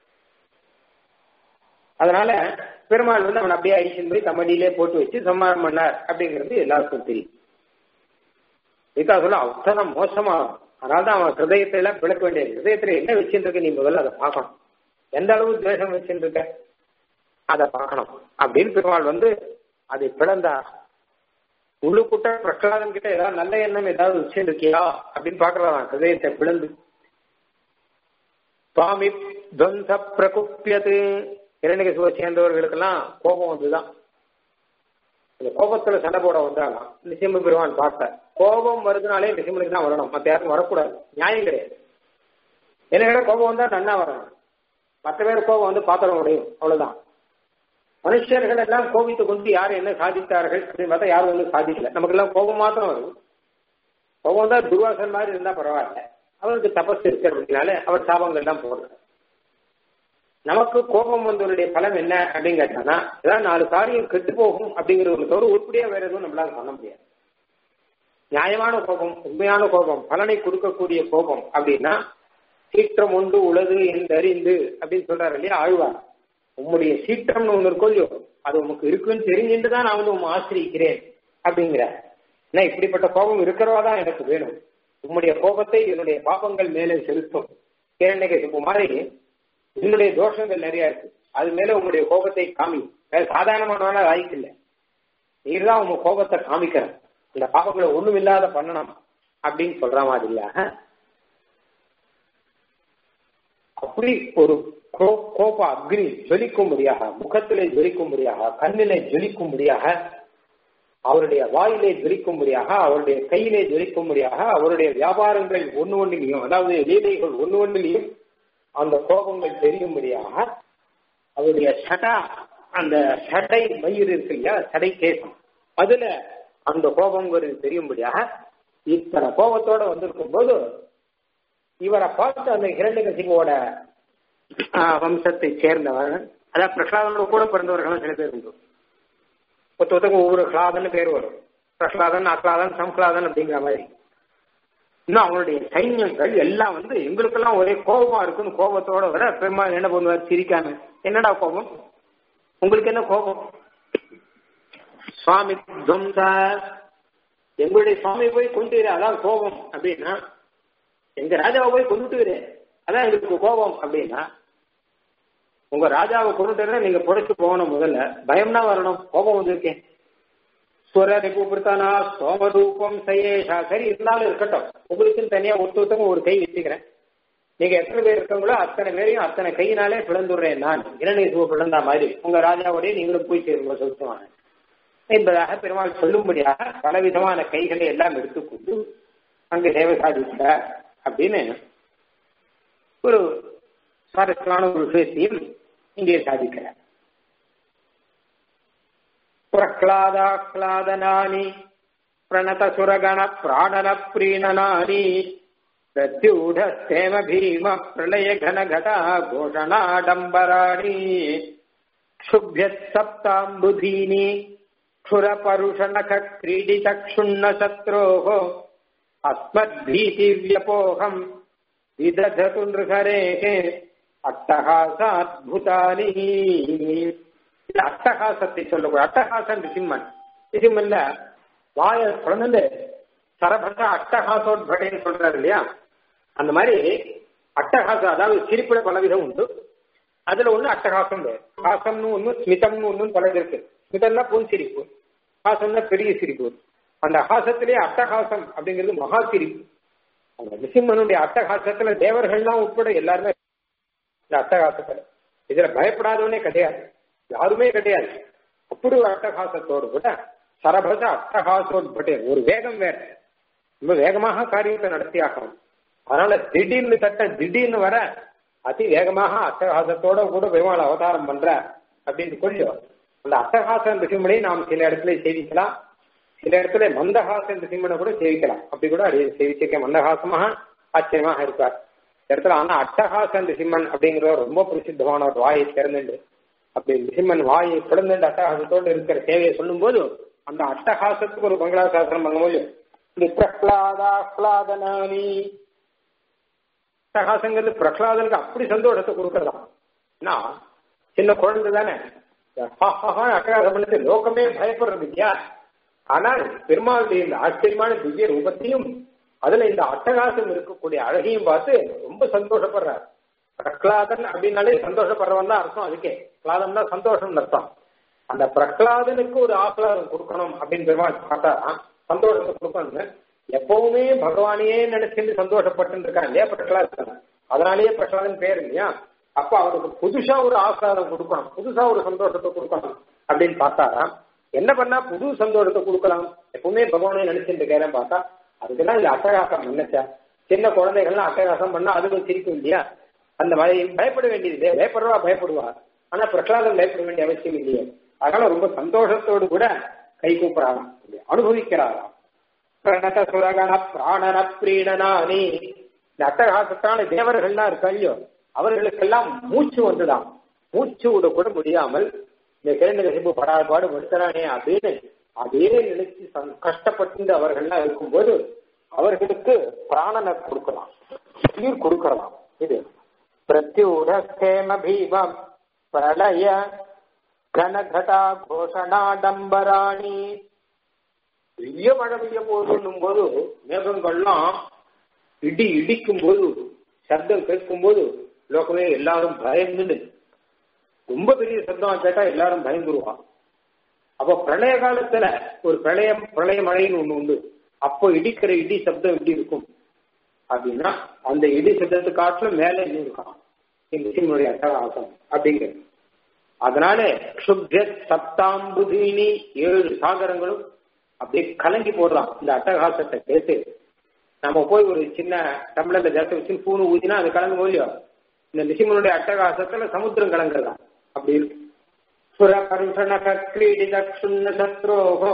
[SPEAKER 1] அதனால பெருமாள் வந்து அவன் அப்படியே ஐஷன் போய் தம்மடியிலே போட்டு வச்சு சம்மாரம் பண்ணார் அப்படிங்கிறது எல்லாருக்கும் தெரியும் இதுக்காக சொல்ல அத்தனை மோசமா அதனால்தான் அவன் ஹிருதயத்தை எல்லாம் பிளக்க வேண்டியது ஹிருதயத்துல என்ன வச்சுட்டு இருக்க நீ முதல்ல அதை பார்க்கணும் எந்த அளவு துவேஷம் வச்சுட்டு இருக்க அதை பார்க்கணும் அப்படின்னு பெருமாள் வந்து அதை பிளந்தா உள்ளுக்குட்ட பிரகலாதன் கிட்ட ஏதாவது நல்ல எண்ணம் ஏதாவது வச்சுட்டு இருக்கியா அப்படின்னு பாக்குறான் ஹிருதயத்தை பிளந்து சுவாமி துவந்த பிரகுப்பியது இரண்டகசுவை சேர்ந்தவர்களுக்கெல்லாம் கோபம் வந்துதான் இந்த கோபத்துல சண்டை போட வந்தாலாம் நிசிம்ம பெருமான் பார்த்தார் கோபம் வருதுனாலே நிசிம்மனுக்கு தான் வரணும் மற்ற யாருக்கும் வரக்கூடாது நியாயம் கிடையாது என்ன கோபம் வந்தா நன்னா வரணும் மற்ற பேர் கோபம் வந்து பாத்திரம் உடையும் அவ்வளவுதான் மனுஷர்கள் எல்லாம் கோபித்து கொண்டு யார் என்ன சாதித்தார்கள் அப்படின்னு பார்த்தா யாரும் ஒன்றும் சாதிக்கல நமக்கு எல்லாம் கோபம் மாத்திரம் வரும் கோபம் தான் துர்வாசன் மாதிரி இருந்தா பரவாயில்ல அவருக்கு தபஸ் இருக்கிறதுனால அவர் சாபங்கள் எல்லாம் போடுறார் நமக்கு கோபம் வந்தவருடைய பலம் என்ன அப்படின்னு கேட்டானா ஏதாவது நாலு காரியம் கெட்டு போகும் அப்படிங்கிறது தவிர உருப்படியா வேற எதுவும் நம்மளால பண்ண முடியாது நியாயமான கோபம் உண்மையான கோபம் பலனை கொடுக்கக்கூடிய கோபம் அப்படின்னா சீற்றம் உண்டு உளது என்று அறிந்து அப்படின்னு சொல்றாரு இல்லையா ஆழ்வார் உம்முடைய சீற்றம்னு ஒண்ணு இருக்கோ இல்லையோ அது உமக்கு இருக்குன்னு தெரிஞ்சுட்டு தான் நான் வந்து உண்மை ஆசிரியிக்கிறேன் அப்படிங்கிற ஏன்னா இப்படிப்பட்ட கோபம் இருக்கிறவா தான் எனக்கு வேணும் உம்முடைய கோபத்தை என்னுடைய பாபங்கள் மேலே செலுத்தும் கேரண்யகசிப்பு மாதிரி என்னுடைய தோஷங்கள் நிறைய இருக்கு அது மேல உங்களுடைய கோபத்தை காமி சாதாரணமான வாய்க்கு இல்லை நீர் தான் உங்க கோபத்தை காமிக்கிற அந்த பாபங்களை ஒண்ணும் இல்லாத பண்ணணும் அப்படின்னு சொல்ற மாதிரியாக அப்படி ஒரு கோப அக்னி ஜொலிக்கும்படியாக முகத்திலே ஜொலிக்கும்படியாக கண்ணிலே ஜொலிக்கும்படியாக அவருடைய வாயிலே ஜொலிக்கும்படியாக அவருடைய கையிலே ஜொலிக்கும்படியாக அவருடைய வியாபாரங்கள் ஒன்று ஒன்றிலையும் அதாவது லீலைகள் ஒன்று ஒன்றிலையும் அந்த கோபங்கள் தெரியும்படியாக அவருடைய சடா அந்த சடை மயிர் இருக்கு இல்லையா சடை கேசம் அதுல அந்த கோபங்கிறது தெரியும்படியாக இத்தனை கோபத்தோட வந்திருக்கும் போது இவரை பார்த்து அந்த ஹிரண்யகசிபோட வம்சத்தை சேர்ந்தவர் அதாவது பிரகலாதனோட கூட பிறந்தவர்கள் சில பேர் உண்டு ஒருத்த ஒருத்தங்க ஒவ்வொரு கிளாதன் பேர் வரும் பிரகலாதன் அக்லாதன் சம்கிலாதன் அப்படிங்கிற மாதிரி இன்னும் அவங்களுடைய சைன்யங்கள் எல்லாம் வந்து எங்களுக்கெல்லாம் ஒரே கோபமா இருக்குன்னு கோபத்தோட வர பெருமாள் என்ன பண்ணுவார் சிரிக்காம என்னடா கோபம் உங்களுக்கு என்ன கோபம் சுவாமி துவம்சா எங்களுடைய சுவாமி போய் கொண்டு அதான் கோபம் அப்படின்னா எங்க ராஜாவை போய் கொண்டுட்டு அதான் எங்களுக்கு கோபம் அப்படின்னா உங்க ராஜாவை கொண்டுட்டு நீங்க புடைச்சு போகணும் முதல்ல பயம்னா வரணும் கோபம் வந்திருக்கேன் ஸ்வர நிபுபிருத்தானா சோமரூபம் சயேஷா சரி இருந்தாலும் இருக்கட்டும் உங்களுக்குன்னு தனியா ஒருத்தவங்க ஒரு கை வச்சுக்கிறேன் நீங்க எத்தனை பேர் இருக்கீங்களோ அத்தனை பேரையும் அத்தனை கையினாலே பிளந்துடுறேன் நான் இரநீசுவ பிளந்தா மாதிரி உங்க ராஜாவோடய நீங்களும் போய் சேருங்க சொல்லுவாங்க என்பதாக பெருமாள் சொல்லும்படியாக பலவிதமான கைகளை எல்லாம் எடுத்துக்கொண்டு அங்கு சேவை சாதித்தார் அப்படின்னு ஒரு சுவாரஸ்யமான ஒரு விஷயத்தையும் இங்கே சாதிக்கிறார் பிரஹ்லாதாஹ்லாதனானி பிரணத சுரகண பிராணன பிரீணனானி பிரத்யூடஸ்தேம பீம பிரளய கன கடா கோஷணாடம்பராணி क्षुभ्यत् सप्ताम्बुधीनि क्षुरपरुषनख क्रीडितक्षुण्णशत्रोः अस्मद्भीतिव्यपोहम् विदधतु नृहरेः அட்டகாச அத்புதானி இது அட்டகாசத்தை சொல்லக்கூடிய அட்டகாசம் நிசிம்மன் நிசிம்மன்ல வாய குழந்தை சரபச அட்டகாசோட்படைன்னு சொல்றாரு இல்லையா அந்த மாதிரி அட்டகாசம் அதாவது சிரிப்புல பல விதம் உண்டு அதுல ஒண்ணு அட்டகாசம் வேறு ஹாசம்னு ஒண்ணு ஸ்மிதம்னு ஒண்ணு பல இருக்கு ஸ்மிதம்னா புன் சிரிப்பு ஹாசம்னா பெரிய சிரிப்பு அந்த ஹாசத்திலேயே அட்டகாசம் அப்படிங்கிறது மகா சிரிப்பு அந்த நிசிம்மனுடைய அட்டகாசத்துல தேவர்கள்லாம் உட்பட எல்லாருமே இந்த அட்டகாசத்துல இதுல பயப்படாதவனே கிடையாது யாருமே கிடையாது அப்படி ஒரு அட்டகாசத்தோடு கூட சரபச அட்டகாசோட்பட்டே ஒரு வேகம் வேற ரொம்ப வேகமாக காரியத்தை நடத்தி ஆகணும் அதனால திடீர்னு தட்ட திடீர்னு வர அதி வேகமாக அட்டகாசத்தோட கூட பெருமாள் அவதாரம் பண்ற அப்படின்னு கொஞ்சம் அந்த அட்டகாசம் ரிசிம்மனை நாம் சில இடத்துல சேவிக்கலாம் சில இடத்துல மந்தஹாசன் ரிசிம்மனை கூட சேவிக்கலாம் அப்படி கூட அது சேவிச்சிருக்க மந்தஹாசமாக ஆச்சரியமாக இருப்பார் இடத்துல ஆனா அட்டகாசன் ரிசிம்மன் அப்படிங்கிறவர் ரொம்ப பிரசித்தமான ஒரு வாயை திறந்துண்டு அப்படி ரிசிம்மன் வாயை பிறந்துண்டு அட்டகாசத்தோடு இருக்கிற சேவையை சொல்லும் போது அந்த அட்டகாசத்துக்கு ஒரு பங்களா சாஸ்திரம் பண்ணும்போது இந்த பிரஹ்லாதாஹ்லாதனானி அட்டகாசங்கிறது பிரஹ்லாதனுக்கு அப்படி சந்தோஷத்தை கொடுக்கறதாம் ஏன்னா சின்ன குழந்தை தானே அட்டகாசம் பண்ணது லோகமே பயப்படுறது இல்லையா ஆனால் பெருமாளுடைய இந்த ஆச்சரியமான திவ்ய ரூபத்தையும் அதுல இந்த அட்டகாசம் இருக்கக்கூடிய அழகையும் பார்த்து ரொம்ப சந்தோஷப்படுறார் பிரகலாதன் அப்படின்னாலே சந்தோஷப்படுறவன் தான் அர்த்தம் அதுக்கே பிரகலாதம் தான் சந்தோஷம் அர்த்தம் அந்த பிரகலாதனுக்கு ஒரு ஆஹ்லாதம் கொடுக்கணும் அப்படின்னு பெருமாள் பார்த்தா சந்தோஷத்தை கொடுக்கணும்னு எப்பவுமே பகவானையே நினைச்சுட்டு சந்தோஷப்பட்டு இருக்கான் இல்லையா பிரகலாதன் அதனாலேயே பிரகலாதன் பேர் இல்லையா அப்ப அவருக்கு புதுசா ஒரு ஆஹ்லாதம் கொடுக்கணும் புதுசா ஒரு சந்தோஷத்தை கொடுக்கணும் அப்படின்னு பார்த்தாராம் என்ன பண்ணா புது சந்தோஷத்தை கொடுக்கலாம் எப்பவுமே பகவானை நினைச்சுட்டு இருக்கேன் பார்த்தா அதுக்குதான் இந்த அட்டகாசம் நினைச்சா சின்ன குழந்தைகள்லாம் அட்டகாசம் பண்ணா அதுவும் சிரிக்கும் இல்லையா அந்த மாதிரி பயப்பட வேண்டியது பயப்படுறவா பயப்படுவா ஆனா பிரகலாதம் பயப்பட வேண்டிய அவசியம் இல்லையே அதனால ரொம்ப சந்தோஷத்தோடு கூட கை கூப்பிடலாம் அனுபவிக்கிறாராம் பிரணத சுரகண பிராணன பிரீணனானி இந்த அட்டகாசத்தான தேவர்கள்லாம் இருக்கா இல்லையோ அவர்களுக்கெல்லாம் மூச்சு வந்துதான் மூச்சு விட கூட முடியாமல் இந்த கிரண்ய படாத பாடு படுத்துறானே அப்படின்னு அதே நினைச்சு கஷ்டப்பட்டு அவர்கள்லாம் இருக்கும்போது அவர்களுக்கு பிராணனை கொடுக்கலாம் உயிர் கொடுக்கலாம் இது பிரத்யூரேம பீமம் பிரளய கனகடா கோஷணாடம்பராணி பெரிய மழை பெய்ய போதுன்னும் போது மேகங்கள்லாம் இடி இடிக்கும் போது சப்தம் கேட்கும் போது லோகமே எல்லாரும் பயந்துன்னு ரொம்ப பெரிய சப்தம் கேட்டா எல்லாரும் பயந்துருவான் அப்ப பிரளய காலத்துல ஒரு பிரளயம் பிரளய மழைன்னு ஒண்ணு உண்டு அப்போ இடிக்கிற இடி சப்தம் எப்படி இருக்கும் அப்படின்னா அந்த இடி சப்தத்து காட்டிலும் மேல இன்னும் இருக்கான் இந்த அட்டகாசம் அப்படிங்கிறது அதனால க்ஷுப்ஜ சப்தாம்புதீனி ஏழு சாகரங்களும் அப்படியே கலங்கி போடலாம் இந்த அட்டகாசத்தை கேட்டு நம்ம போய் ஒரு சின்ன டம்ளர்ல ஜாஸ்தி வச்சு பூணு ஊதினா அது கலங்கும் போலியோ இந்த நிசிமனுடைய அட்டகாசத்துல சமுத்திரம் கலங்குறதா அப்படி இருக்கு சுரகருஷணக்ரீடிதக்ஷுண்ண சத்ரோகோ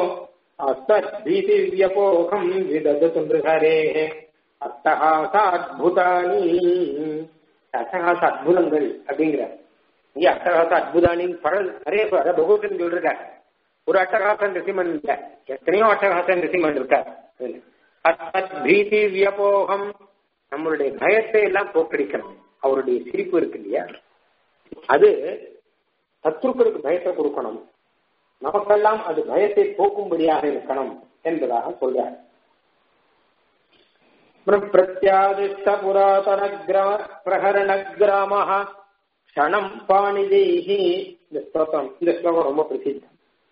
[SPEAKER 1] அஸ்தீதிவ்யபோகம் விதது நிருஹரே அட்டகாச அத்புதானி அட்டகாச அத்புதங்கள் அப்படிங்கிறார் இங்க அட்டகாச அத்புதானின்னு பரல் நிறைய பேர் பகவதன் சொல்றார் ஒரு அட்டகாசன் ரிசிமன் இல்ல எத்தனையோ அட்டகாசன் ரிசிமன் இருக்கார் அத் பீதி வியபோகம் நம்மளுடைய பயத்தை எல்லாம் போக்கடிக்கணும் அவருடைய சிரிப்பு இருக்கு இல்லையா அது சத்ருக்களுக்கு பயத்தை கொடுக்கணும் நமக்கெல்லாம் அது பயத்தை போக்கும்படியாக இருக்கணும் என்பதாக சொல்றார் பிரத்யாதிஷ்ட புராதன கிரம பிரகரண கிராம க்ஷணம் பாணிதேகி இந்த ஸ்லோகம் இந்த ஸ்லோகம் ரொம்ப பிரசித்தம்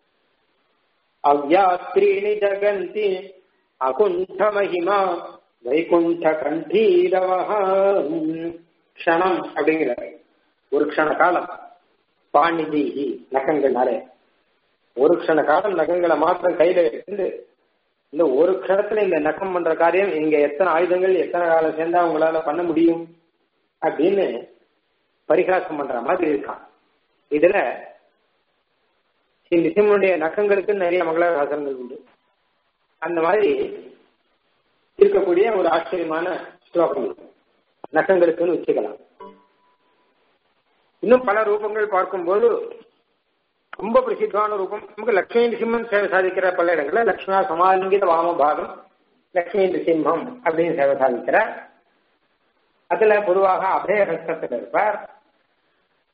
[SPEAKER 1] அவ்யாத்ரீணி ஜகந்தி அகுண்ட மகிமா வைகுண்ட கண்டீரவஹ க்ஷணம் அப்படிங்கிறார் ஒரு க்ஷண காலம் பாணிதீகி நகங்கள்னாலே ஒரு க்ஷண காலம் நகங்களை மாத்திரம் கையில எடுத்து இந்த ஒரு க்ஷணத்துல இந்த நகம் பண்ற காரியம் இங்க எத்தனை ஆயுதங்கள் எத்தனை காலம் சேர்ந்தா உங்களால பண்ண முடியும் அப்படின்னு பரிகாசம் பண்ற மாதிரி இருக்கான் இதுல நிசிம்மனுடைய நகங்களுக்கு நிறைய மங்களாசாசனங்கள் உண்டு அந்த மாதிரி இருக்கக்கூடிய ஒரு ஆச்சரியமான ஸ்லோகம் நகங்களுக்குன்னு வச்சுக்கலாம் இன்னும் பல ரூபங்கள் பார்க்கும்போது ரொம்ப பிரசித்தமான ரூபம் நமக்கு லட்சுமி நிசிம்மன் சேவை சாதிக்கிற பல இடங்கள்ல லட்சுமணா சமாலிங்கித வாம பாகம் லட்சுமி நிசிம்மம் அப்படின்னு சேவை சாதிக்கிறார் அதுல பொதுவாக அபயஹஸ்தத்தில் இருப்பார்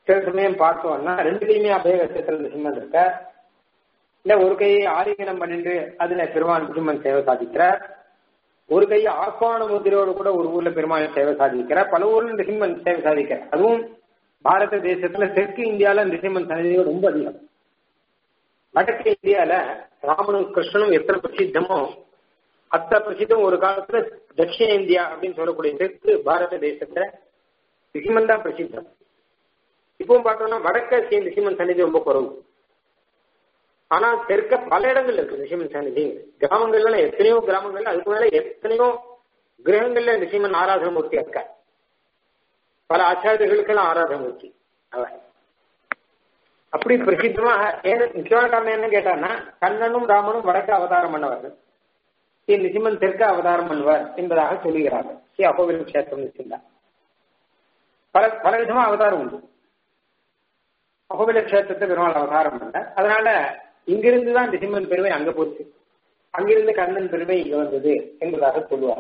[SPEAKER 1] சில சமயம் பார்த்தோம்னா ரெண்டுலையுமே அபயகத்தில் நிசிம்மன் இருக்க இல்ல ஒரு கையை ஆலிங்கனம் பண்ணிட்டு அதுல பெருமாள் நிசிம்மன் சேவை சாதிக்கிறார் ஒரு கையை ஆஸ்வான முதிரையோடு கூட ஒரு ஊர்ல பெருமாள் சேவை சாதிக்கிறார் பல ஊர்ல நிசிம்மன் சேவை சாதிக்கிறார் அதுவும் பாரத தேசத்துல தெற்கு இந்தியால நிசிம்மன் சன்னதியும் ரொம்ப அதிகம் வடக்கு இந்தியால ராமனும் கிருஷ்ணனும் எத்தனை பிரசித்தமோ அத்தனை பிரசித்தம் ஒரு காலத்துல தட்சிண இந்தியா அப்படின்னு சொல்லக்கூடிய தெற்கு பாரத தேசத்துல நிசிம்மன் தான் பிரசித்தம் இப்பவும் பார்த்தோம்னா வடக்க ஸ்ரீ நிசிம்மன் சன்னிதி ரொம்ப குறவு ஆனா தெற்க பல இடங்கள்ல இருக்கு நிசிம்மன் சன்னிதி கிராமங்கள்ல எத்தனையோ கிராமங்கள்ல அதுக்கு மேல எத்தனையோ கிரகங்கள்ல நிசிம்மன் ஆராதன மூர்த்தி இருக்க பல ஆச்சாரியர்களுக்கெல்லாம் ஆராதன மூர்த்தி அவர் அப்படி பிரசித்தமாக ஏன் முக்கியமான காரணம் என்ன கேட்டான்னா கண்ணனும் ராமனும் வடக்க அவதாரம் பண்ணவர் ஸ்ரீ நிசிம்மன் தெற்க அவதாரம் பண்ணுவார் என்பதாக சொல்லுகிறார்கள் ஸ்ரீ அகோவில் கஷேத்திரம் நிச்சயம் பல பல விதமா அவதாரம் உண்டு அகோபில கஷேத்திரத்தை பெருமாள் அவதாரம் பண்ண அதனால இங்கிருந்து தான் நிசிம்மன் பெருமை அங்க போச்சு அங்கிருந்து கண்ணன் பெருமை இங்க வந்தது என்பதாக சொல்லுவார்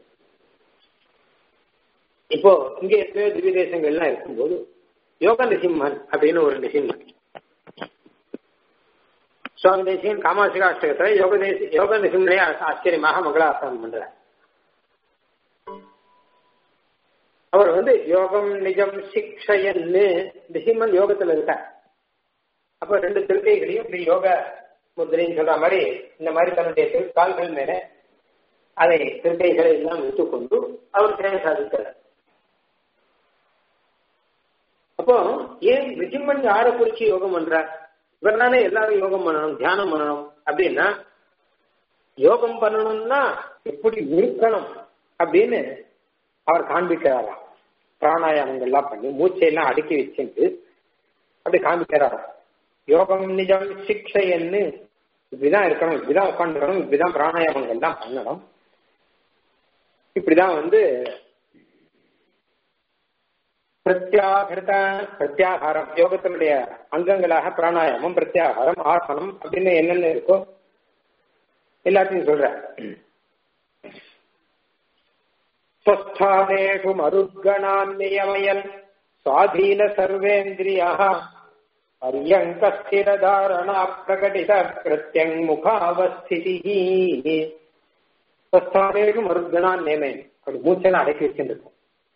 [SPEAKER 1] இப்போ இங்க எத்தனையோ திவ்ய தேசங்கள்லாம் இருக்கும்போது யோக நிசிம்மன் அப்படின்னு ஒரு நிசிம்மன் சுவாமி தேசியன் காமாசிகா அஷ்டகத்துல யோக தேசி யோக நிசிம்மனே ஆச்சரியமாக மங்களாசாரம் பண்றார் அவர் வந்து யோகம் நிஜம் சிக்ஷயன்னு நிசிம்மன் யோகத்துல இருக்கார் அப்ப ரெண்டு திருக்கைகளையும் இப்படி யோக முத்திரைன்னு சொல்ற மாதிரி இந்த மாதிரி தன்னுடைய கால்கள் மேல அதை திருக்கைகளை எல்லாம் வைத்துக்கொண்டு அவர் சேவை சாதிக்கிறார் அப்போ ஏன் நிசிம்மன் யாரை குறிச்சு யோகம் பண்றார் இவர் தானே எல்லாரும் யோகம் பண்ணணும் தியானம் பண்ணணும் அப்படின்னா யோகம் பண்ணணும்னா எப்படி இருக்கணும் அப்படின்னு அவர் காண்பிக்கிறாராம் பிராணாயாமங்கள்லாம் பண்ணி மூச்சையெல்லாம் அடுக்கி வச்சுட்டு அப்படி காண்பிக்கிறாராம் யோகம் நிஜம் சிக்ஷைன்னு இப்படிதான் இருக்கணும் இப்படிதான் உட்காந்துக்கணும் இப்படிதான் பிராணாயாமங்கள்லாம் பண்ணணும் இப்படிதான் வந்து பிரத்யாகிருத பிரத்யாகாரம் யோகத்தினுடைய அங்கங்களாக பிராணாயாமம் பிரத்யாகாரம் ஆசனம் அப்படின்னு என்னென்ன இருக்கோ எல்லாத்தையும் சொல்ற ஸ்வஸ்தானேஷு மருத்கணான் நியமயன் சுவாதீன சர்வேந்திரியா பரியங்கஸ்திரதாரணா பிரகடித பிரத்யங் முகாவஸ்திதி ஸ்வஸ்தானேஷு மருத்கணான் நியமயன் அப்படி மூச்செல்லாம் அடக்கி வச்சுருக்கும்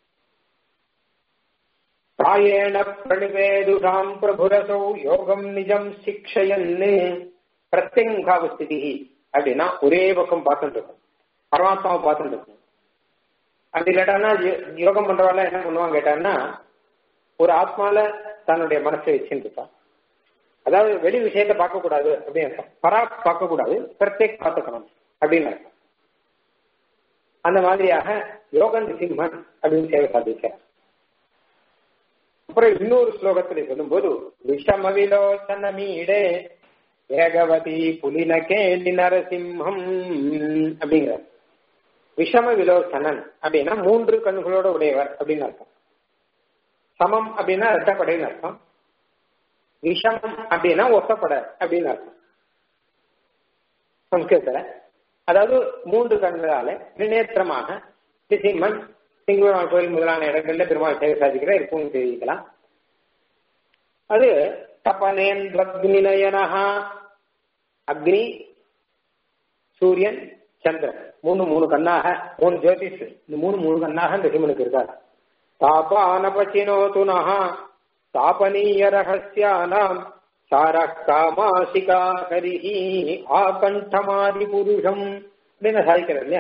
[SPEAKER 1] பிராயேண பிரணிவேதுஷாம் பிரபுரசௌ யோகம் நிஜம் சிக்ஷயன்னு பிரத்யங்காவஸ்திதி அப்படின்னா ஒரே பக்கம் பார்த்துட்டு இருக்கும் பரமாத்மாவை பார்த்துட்டு இருக்கும் அப்படி கேட்டான்னா யோகம் பண்றவாள் என்ன பண்ணுவாங்க கேட்டான்னா ஒரு ஆத்மால தன்னுடைய மனசை வச்சுட்டு இருப்பான் அதாவது வெளி விஷயத்த பார்க்க கூடாது அப்படின்னு அர்த்தம் பரா பார்க்க கூடாது பிரத்யேக் பார்த்துக்கணும் அப்படின்னு அர்த்தம் அந்த மாதிரியாக யோகன் சிம்மன் அப்படின்னு சேவை சாதிக்கிறார் அப்புறம் இன்னொரு ஸ்லோகத்துல சொல்லும்போது விஷம விலோச்சன மீடே ஏகவதி புலினகேலி நரசிம்ஹம் அப்படிங்கிற விஷம விலோச்சனன் அப்படின்னா மூன்று கண்களோட உடையவர் அப்படின்னு அர்த்தம் சமம் அப்படின்னா இரட்டப்படைன்னு அர்த்தம் விஷமம் அப்படின்னா ஒத்தப்படை அப்படின்னு அர்த்தம் சம்ஸ்கிருதத்துல அதாவது மூன்று கண்களால நிர்ணேத்திரமாக நிசிம்மன் சிங்கூரான் கோயில் முதலான இடங்கள்ல பெருமாள் சேவை சாதிக்கிற இருக்கும் தெரிவிக்கலாம் அது தபனேந்திரக்னிநயனஹா அக்னி சூரியன் சந்திரன் மூணு மூணு கண்ணாக மூணு ஜோதிஷ் இந்த மூணு மூணு கண்ணாக இந்த சிம்மனுக்கு இருக்காரு தாபானபச்சினோதுனஹ தாபனீய ரகசியானாம் சார காமாசிகா ஹரிஹி ஆகண்டமாதி புருஷம் அப்படின்னு சாதிக்கிறார் இல்லையா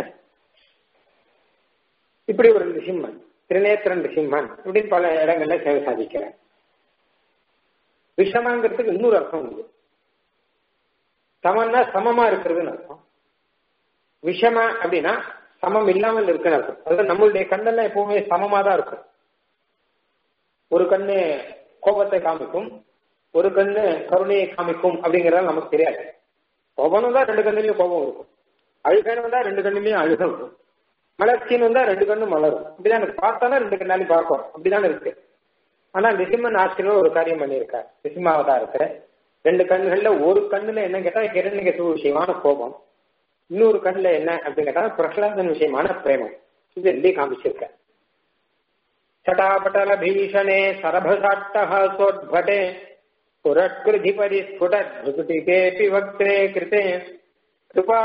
[SPEAKER 1] இப்படி ஒரு நிசிம்மன் திருநேத்திரன் நிசிம்மன் இப்படின்னு பல இடங்கள்ல சேவை சாதிக்கிறார் விஷமாங்கிறதுக்கு இன்னொரு அர்த்தம் உண்டு சமம்னா சமமா இருக்கிறதுன்னு அர்த்தம் விஷம அப்படின்னா சமம் இல்லாமல் இருக்குன்னு அர்த்தம் அதாவது நம்மளுடைய கண்ணெல்லாம் எப்பவுமே சமமா தான் இருக்கும் ஒரு கண்ணு கோபத்தை காமிக்கும் ஒரு கண்ணு கருணையை காமிக்கும் அப்படிங்கறது நமக்கு தெரியாது கோபம் தான் ரெண்டு கண்ணுலயும் கோபம் இருக்கும் அழுகணும் தான் ரெண்டு கண்ணுலயும் அழுகம் இருக்கும் மலர்ச்சின்னு வந்தா ரெண்டு கண்ணும் மலரும் இப்படிதான் இருக்கு பார்த்தாலும் ரெண்டு கண்ணாலையும் பார்க்கும் அப்படிதான் இருக்கு ஆனா நிசிம்மன் ஆசிரியர் ஒரு காரியம் பண்ணியிருக்கார் நிசிம்மாவதாரத்துல ரெண்டு கண்ணுகள்ல ஒரு கண்ணுல என்ன கேட்டா கிரண்யகசு விஷயமான கோபம் இன்னொரு கண்ணுல என்ன அப்படின்னு கேட்டா பிரகலாதன் விஷயமான பிரேமம் இது ரெண்டையும் காமிச்சிருக்க छटापटल भीषणे सरभसाट्टः सोद्भटे पुरत्कृधि परिस्फुटद्भुकुटिकेऽपि वक्त्रे कृते कृपा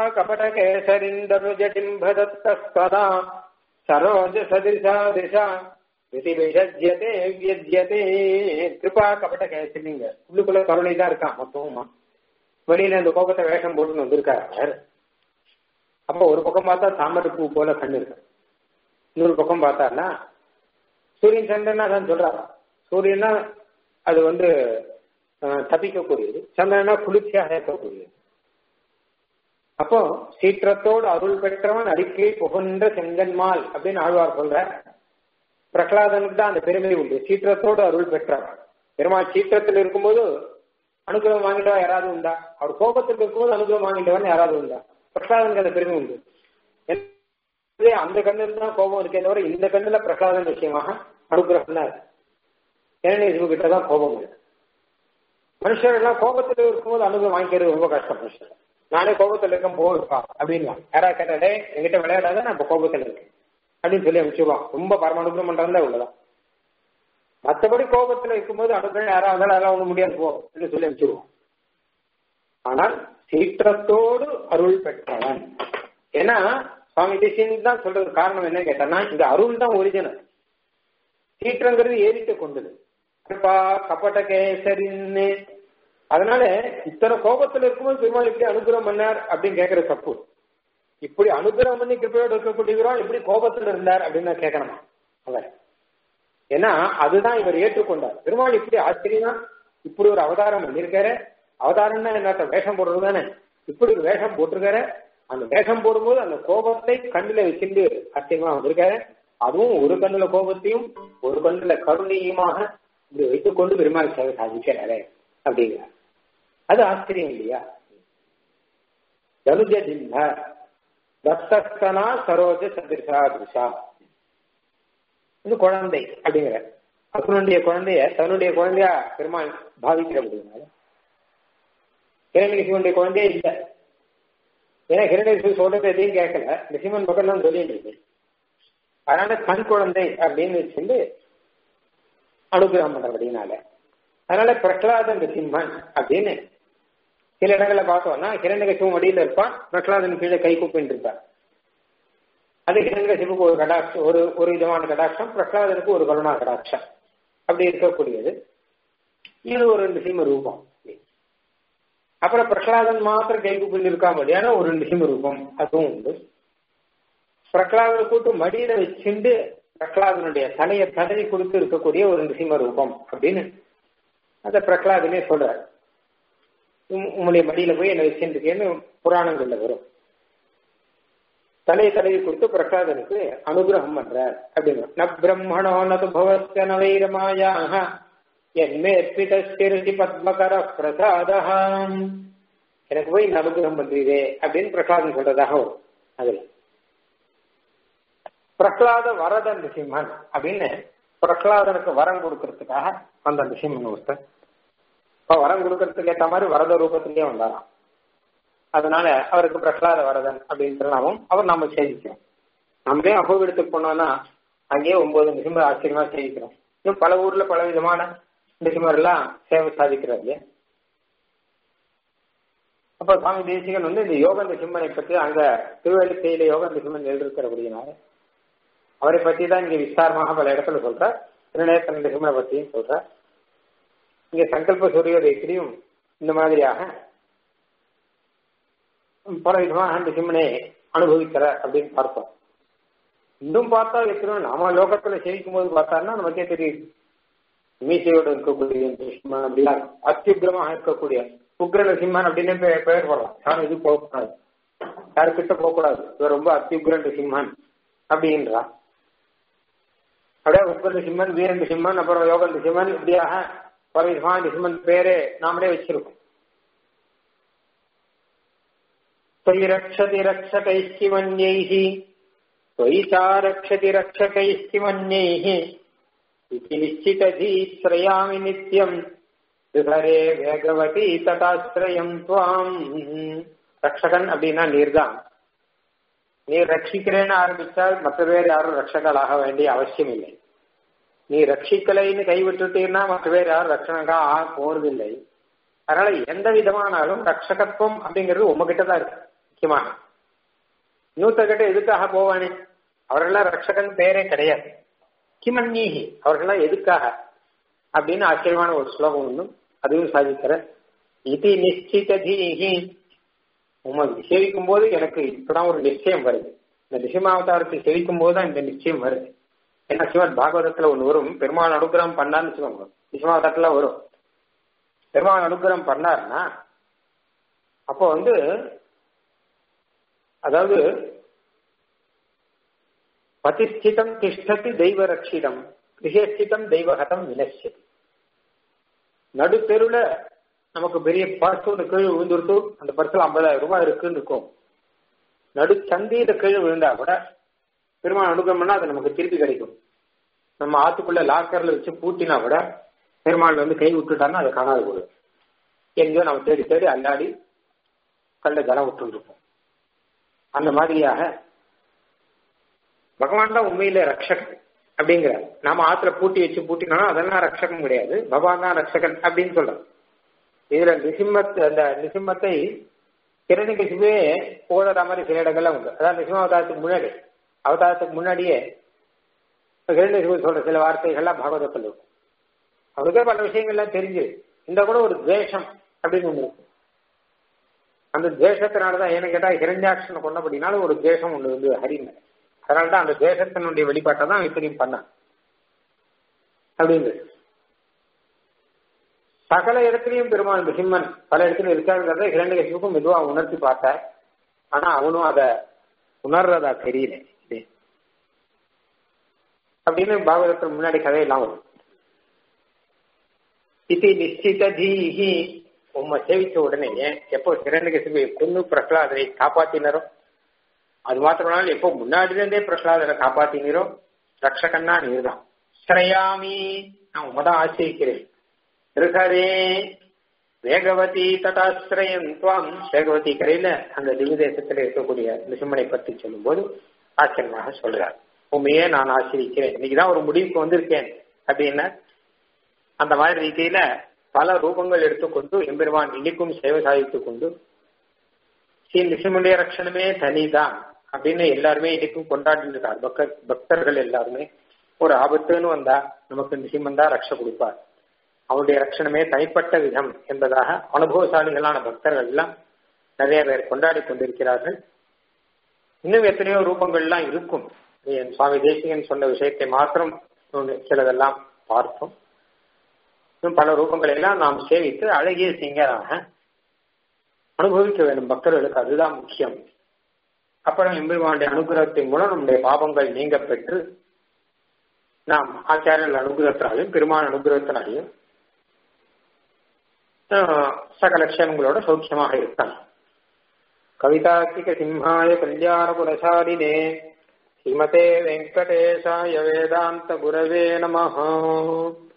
[SPEAKER 1] कपटकेसरिन्दरुजटिम्भदत्तस्तदा सरोज सदृशा दिशा இதி விசஜ்யதே வியஜ்யதே கிருபா கபட்ட கேசரிங்க உள்ளுக்குள்ள கருணை தான் இருக்கான் மொத்தமா வெளியில இந்த கோபத்தை வேஷம் போட்டுன்னு வந்திருக்காரு அப்ப ஒரு பக்கம் பார்த்தா தாமரை பூ போல கண்ணு இருக்கு இன்னொரு பக்கம் பார்த்தாருன்னா சூரியன் சந்திரனா தான் சொல்றாரா சூரியனா அது வந்து தப்பிக்கக்கூடியது சந்திரனா குளிர்ச்சியாக இருக்கக்கூடியது அப்போ சீற்றத்தோடு அருள் பெற்றவன் அடிக்கை புகன்ற செங்கன்மால் அப்படின்னு ஆழ்வார் சொல்ற பிரகலாதனுக்கு தான் அந்த பெருமை உண்டு சீற்றத்தோடு அருள் பெற்றவன் பெருமாள் சீற்றத்தில் இருக்கும்போது அனுகிரகம் வாங்கிட்டவன் யாராவது உண்டா அவர் கோபத்தில் இருக்கும்போது அனுகிரகம் வாங்கிட்டவன் யாராவது உண்டா பிரகலாதனுக்கு அந்த பெருமை உண்டு அந்த கண்ணில் தான் கோபம் இருக்கே தவிர இந்த கண்ணுல பிரகலாதன் விஷயமாக அனுகிரகம் தான் இருக்கு கிட்ட தான் கோபம் இருக்கு மனுஷர் எல்லாம் கோபத்தில் இருக்கும்போது அனுகிரகம் வாங்கிக்கிறது ரொம்ப கஷ்டம் மனுஷன் நானே கோபத்தில் இருக்கேன் போயிருப்பா அப்படின்னா யாராவது கேட்டாலே என்கிட்ட விளையாடாத நான் இப்ப கோபத்தில் இருக்கேன் அப்படின்னு சொல்லி அனுப்பிச்சுடுவான் ரொம்ப பரமானுகிரம் பண்றதுல உள்ளதான் மற்றபடி கோபத்துல இருக்கும்போது அடுத்த யாராவது அதெல்லாம் ஒண்ணு முடியாது போ அப்படின்னு சொல்லி அனுப்பிச்சுடுவோம் ஆனால் சீற்றத்தோடு அருள் பெற்றவன் ஏன்னா சுவாமி தேசியன் தான் சொல்றது காரணம் என்ன கேட்டா இந்த அருள் தான் ஒரிஜினல் சீற்றங்கிறது ஏறிட்டு கொண்டது கிருபா கபட கேசரின்னு அதனால இத்தனை கோபத்துல இருக்கும்போது பெருமாள் இப்படி அனுகிரகம் பண்ணார் அப்படின்னு கேட்கற தப்பு இப்படி அனுகிரகம் பண்ணி கிருப்பையோடு இருக்கக்கூடியவரோ எப்படி கோபத்தில் இருந்தார் அப்படின்னு கேட்கணுமா அவர் ஏன்னா அதுதான் இவர் ஏற்றுக்கொண்டார் பெருமாள் இப்படி ஆச்சரியமா இப்படி ஒரு அவதாரம் பண்ணியிருக்காரு அவதாரம்னா என்ன வேஷம் போடுறது தானே இப்படி ஒரு வேஷம் போட்டிருக்காரு அந்த வேஷம் போடும்போது அந்த கோபத்தை கண்ணுல வச்சுட்டு ஆச்சரியமா வந்திருக்காரு அதுவும் ஒரு கண்ணுல கோபத்தையும் ஒரு கண்ணுல கருணையுமாக இப்படி வைத்துக்கொண்டு பெருமாள் சேவை சாதிக்கிறாரு அப்படிங்கிறார் அது ஆச்சரியம் இல்லையா தனுஜ ஜிம்ம தத்தஸ்தனா சரோஜ சதிர்ஷா திருஷா இது குழந்தை அப்படிங்கிற அசுரனுடைய குழந்தைய தன்னுடைய குழந்தையா பெருமாள் பாவிக்கிறபடினால ஹிரண்யசிவனுடைய குழந்தையே இல்லை ஏன்னா ஹிரண்யசிவன் சொல்றது எதையும் கேட்கல நிசிமன் பக்கம் தான் சொல்லிட்டு இருக்கு அதனால கண் குழந்தை அப்படின்னு வச்சுட்டு அனுகிரகம் பண்றபடினால அதனால பிரகலாத நிசிம்மன் அப்படின்னு சில இடங்களை பார்த்தோம்னா ஹிரண்யகசிவம் வடியில இருப்பான் பிரகலாதன் கீழே கை கூப்பிட்டு இருப்பான் அது ஹிரண்யகசிவுக்கு ஒரு கடாட்சம் ஒரு ஒரு விதமான கடாட்சம் பிரகலாதனுக்கு ஒரு கருணா கடாட்சம் அப்படி இருக்கக்கூடியது இது ஒரு நிசிம ரூபம் அப்புறம் பிரகலாதன் மாத்திரம் கை கூப்பிட்டு இருக்காமடியான ஒரு நிசிம ரூபம் அதுவும் உண்டு பிரகலாதனை கூட்டு மடியில வச்சுண்டு பிரகலாதனுடைய தலையை தடவி கொடுத்து இருக்கக்கூடிய ஒரு நிசிம ரூபம் அப்படின்னு அத பிரகலாதனே சொல்றாரு உங்களுடைய மடியில போய் என்ன வச்சுருக்கேன்னு புராணங்கள்ல வரும் தலையை தடவி கொடுத்து பிரகலாதனுக்கு அனுகிரகம் பண்றார் அப்படின்னு ந பிரம்மணோ நது பவஸ்ய நவைரமாயாக என்மேற்பிதஸ்திருதி பத்மகர பிரசாதம் எனக்கு போய் இந்த அனுகிரகம் பண்றீரே அப்படின்னு பிரகலாதன் சொல்றதாக வரும் அதுல பிரகலாத வரத நிசிம்மன் அப்படின்னு பிரகலாதனுக்கு வரம் கொடுக்கறதுக்காக வந்த நிசிம்மன் ஒருத்தர் இப்ப வரம் கொடுக்கறதுக்கு ஏற்ற மாதிரி வரத ரூபத்திலேயே வந்தாராம் அதனால அவருக்கு பிரகலாத வரதன் அப்படின்ற நாமும் அவர் நாம சேவிக்கிறோம் நம்மளே அகோவிடத்துக்கு போனோம்னா அங்கேயே ஒன்பது நிசிம்மர் ஆச்சரியமா சேவிக்கிறோம் இன்னும் பல ஊர்ல பல விதமான நிசிம்மர் எல்லாம் சேவை சாதிக்கிறாரு அப்ப சுவாமி தேசிகன் வந்து இந்த யோக நிசிம்மனை பற்றி அங்க திருவள்ளிக்கையில யோக நிசிம்மன் எழுதிருக்கிறபடினால அவரை பத்தி தான் இங்க விஸ்தாரமாக பல இடத்துல சொல்ற திருநேசன் நிசிம்மனை பற்றியும் சொல்ற இங்க சங்கல்ப சூரியோதயத்திலையும் இந்த மாதிரியாக பல விதமாக அந்த சிம்மனை அனுபவிக்கிற அப்படின்னு பார்த்தோம் இன்னும் பார்த்தா எத்தனை நாம லோகத்துல சேவிக்கும் போது பார்த்தாருன்னா நமக்கே தெரியுது மீசையோடு இருக்கக்கூடிய சிம்மன் அப்படின்னா அத்தியுக்கிரமாக இருக்கக்கூடிய உக்ர சிம்மன் அப்படின்னு பெயர் போடலாம் யாரும் இது போகக்கூடாது யாருக்கிட்ட போகக்கூடாது இவர் ரொம்ப அத்தியுக்ரன் சிம்மன் அப்படின்றா அப்படியே உக்ர சிம்மன் வீரன் சிம்மன் அப்புறம் யோகன் சிம்மன் இப்படியாக பல விதமான சிம்மன் பேரே நாமளே வச்சிருக்கோம் त्वयि रक्षति रक्षकैश्चिमन्यैः त्वयि चा रक्षति रक्षकैश्चिमन्यैः इति निश्चितधीश्रयामि नित्यम् விஹரே வேகவதி ததாசிரயம் துவாம் ரக்ஷகன் அப்படின்னா நீர் தான் நீர் ரட்சிக்கிறேன்னு ஆரம்பித்தால் மற்ற பேர் யாரும் ரட்சகளாக வேண்டிய அவசியம் இல்லை
[SPEAKER 2] நீ ரட்சிக்கலைன்னு கைவிட்டுட்டீன்னா மற்ற பேர் யாரும் ரட்சணக்கா ஆ போறதில்லை அதனால எந்த விதமானாலும் ரட்சகத்துவம் அப்படிங்கிறது உங்ககிட்ட தான் இருக்கு முக்கியமான இன்னொருத்த கிட்ட எதுக்காக போவானே அவர்களெல்லாம் ரட்சகன் பேரே கிடையாது கிமன்யீகி அவர்களெல்லாம் எதுக்காக அப்படின்னு ஆச்சரியமான ஒரு ஸ்லோகம் ஒன்றும் அதுவும் சாதிக்கிற இது நிச்சித தீஹி உண்மை சேவிக்கும் போது எனக்கு இப்பதான் ஒரு நிச்சயம் வருது இந்த நிசிமாவதாரத்தை சேவிக்கும் போது தான் இந்த நிச்சயம் வருது ஏன்னா சிவன் பாகவதத்துல ஒண்ணு வரும் பெருமாள் அனுகிரகம் பண்ணான்னு வச்சுக்கோங்க நிசிமாவதாரத்துல வரும் பெருமாள் அனுகிரகம் பண்ணாருன்னா அப்போ வந்து அதாவது பதிஷ்டிதம் திஷ்டதி தெய்வ ரட்சிதம் கிரகஸ்திதம் தெய்வகதம் வினஷ்யதி நடுத்தெருவுல நமக்கு பெரிய பர்ஸ் ஒன்று கீழே விழுந்துருத்து அந்த பர்ஸில் ஐம்பதாயிரம் ரூபாய் இருக்குன்னு இருக்கும் நடு சந்தையில கீழே விழுந்தா கூட பெருமாள் அனுகிரம் பண்ணா அது நமக்கு திருப்பி கிடைக்கும் நம்ம ஆத்துக்குள்ள லாக்கர்ல வச்சு பூட்டினா கூட பெருமாள் வந்து கை விட்டுட்டான்னா அது காணாது போடும் எங்கேயோ நம்ம தேடி தேடி அல்லாடி கல்ல ஜலம் விட்டுருப்போம் அந்த மாதிரியாக பகவான் தான் உண்மையில ரக்ஷகன் அப்படிங்கிற நாம ஆத்துல பூட்டி வச்சு பூட்டினா அதெல்லாம் ரக்ஷகம் கிடையாது பகவான் தான் ரக்ஷகன் அப்படின்னு சொல்றோம் இதுல நிசிம்மத் அந்த நிசிம்மத்தை கிரணிகசிவே போடுற மாதிரி சில இடங்கள்ல உண்டு அதாவது நிசிம்ம அவதாரத்துக்கு முன்னாடி அவதாரத்துக்கு முன்னாடியே கிரணிகசிவு சொல்ற சில வார்த்தைகள்லாம் பாகவதத்தில் இருக்கும் அவனுக்கே பல விஷயங்கள்லாம் தெரிஞ்சு இந்த கூட ஒரு துவேஷம் அப்படின்னு ஒண்ணு இருக்கும் அந்த துவேஷத்தினாலதான் ஏன்னு கேட்டா ஹிரண்யாட்சனை கொண்டபடினால ஒரு துவேஷம் ஒண்ணு வந்து ஹரிங்க அதனாலதான் அந்த துவேஷத்தினுடைய வெளிப்பாட்டை தான் இத்தனையும் பண்ணான் அப்படிங்கிறது சகல இடத்துலயும் பெருமாள் சிம்மன் பல இடத்துல இருக்காங்கிறத இரண்டு மெதுவா உணர்த்தி பார்த்தார் ஆனா அவனும் அத உணர்றதா தெரியல அப்படின்னு பாகவதத்துக்கு முன்னாடி கதையெல்லாம் வரும் இது நிச்சித தீஹி உம்மை சேவிச்ச உடனே எப்போ சிரண்டகசிபை கொன்னு பிரகலாதனை காப்பாத்தினரோ அது மாத்திரம்னாலும் எப்போ முன்னாடி இருந்தே பிரகலாதனை காப்பாத்தினரோ ரக்ஷகன்னா நீர்தான் ஸ்ரயாமி நான் உமதான் ஆசிரிக்கிறேன் ரிகரே வேகவதி ததாசிரயம் துவாம் வேகவதி கரையில அந்த திவ்ய தேசத்துல இருக்கக்கூடிய நிசிம்மனை பற்றி சொல்லும் போது ஆச்சரியமாக சொல்றார் உண்மையே நான் ஆசிரிக்கிறேன் இன்னைக்குதான் ஒரு முடிவுக்கு வந்திருக்கேன் அப்படின்னா அந்த மாதிரி ரீதியில பல ரூபங்கள் எடுத்துக்கொண்டு எம்பெருமான் இன்னைக்கும் சேவை சாதித்துக் கொண்டு ஸ்ரீ நிசிமுடைய ரட்சணமே தனிதான் அப்படின்னு எல்லாருமே இன்னைக்கும் கொண்டாடிட்டு இருக்கார் பக்தர் பக்தர்கள் எல்லாருமே ஒரு ஆபத்துன்னு வந்தா நமக்கு நிசிமன் தான் ரட்ச கொடுப்பார் அவனுடைய ரட்சணமே தனிப்பட்ட விதம் என்பதாக அனுபவசாலிகளான பக்தர்கள் எல்லாம் நிறைய பேர் கொண்டாடி கொண்டிருக்கிறார்கள் இன்னும் எத்தனையோ ரூபங்கள்லாம் இருக்கும் என் சுவாமி தேசிகன் சொன்ன விஷயத்தை மாத்திரம் சிலதெல்லாம் பார்த்தோம் இன்னும் பல ரூபங்களை எல்லாம் நாம் சேவித்து அழகிய சிங்கராக அனுபவிக்க வேண்டும் பக்தர்களுக்கு அதுதான் முக்கியம் அப்புறம் எம்பெருமானுடைய அனுகிரகத்தின் மூலம் நம்முடைய பாபங்கள் நீங்க பெற்று நாம் ஆச்சாரியர்கள் அனுகிரகத்தினாலையும் பெருமான் அனுகிரகத்தினாலையும் சகல க்ஷேமங்களோட சௌக்கியமாக இருக்கலாம் கவிதார்த்திக சிம்ஹாய கல்யாண குணசாலினே ஸ்ரீமதே வெங்கடேஷாய வேதாந்த குரவே நமஹ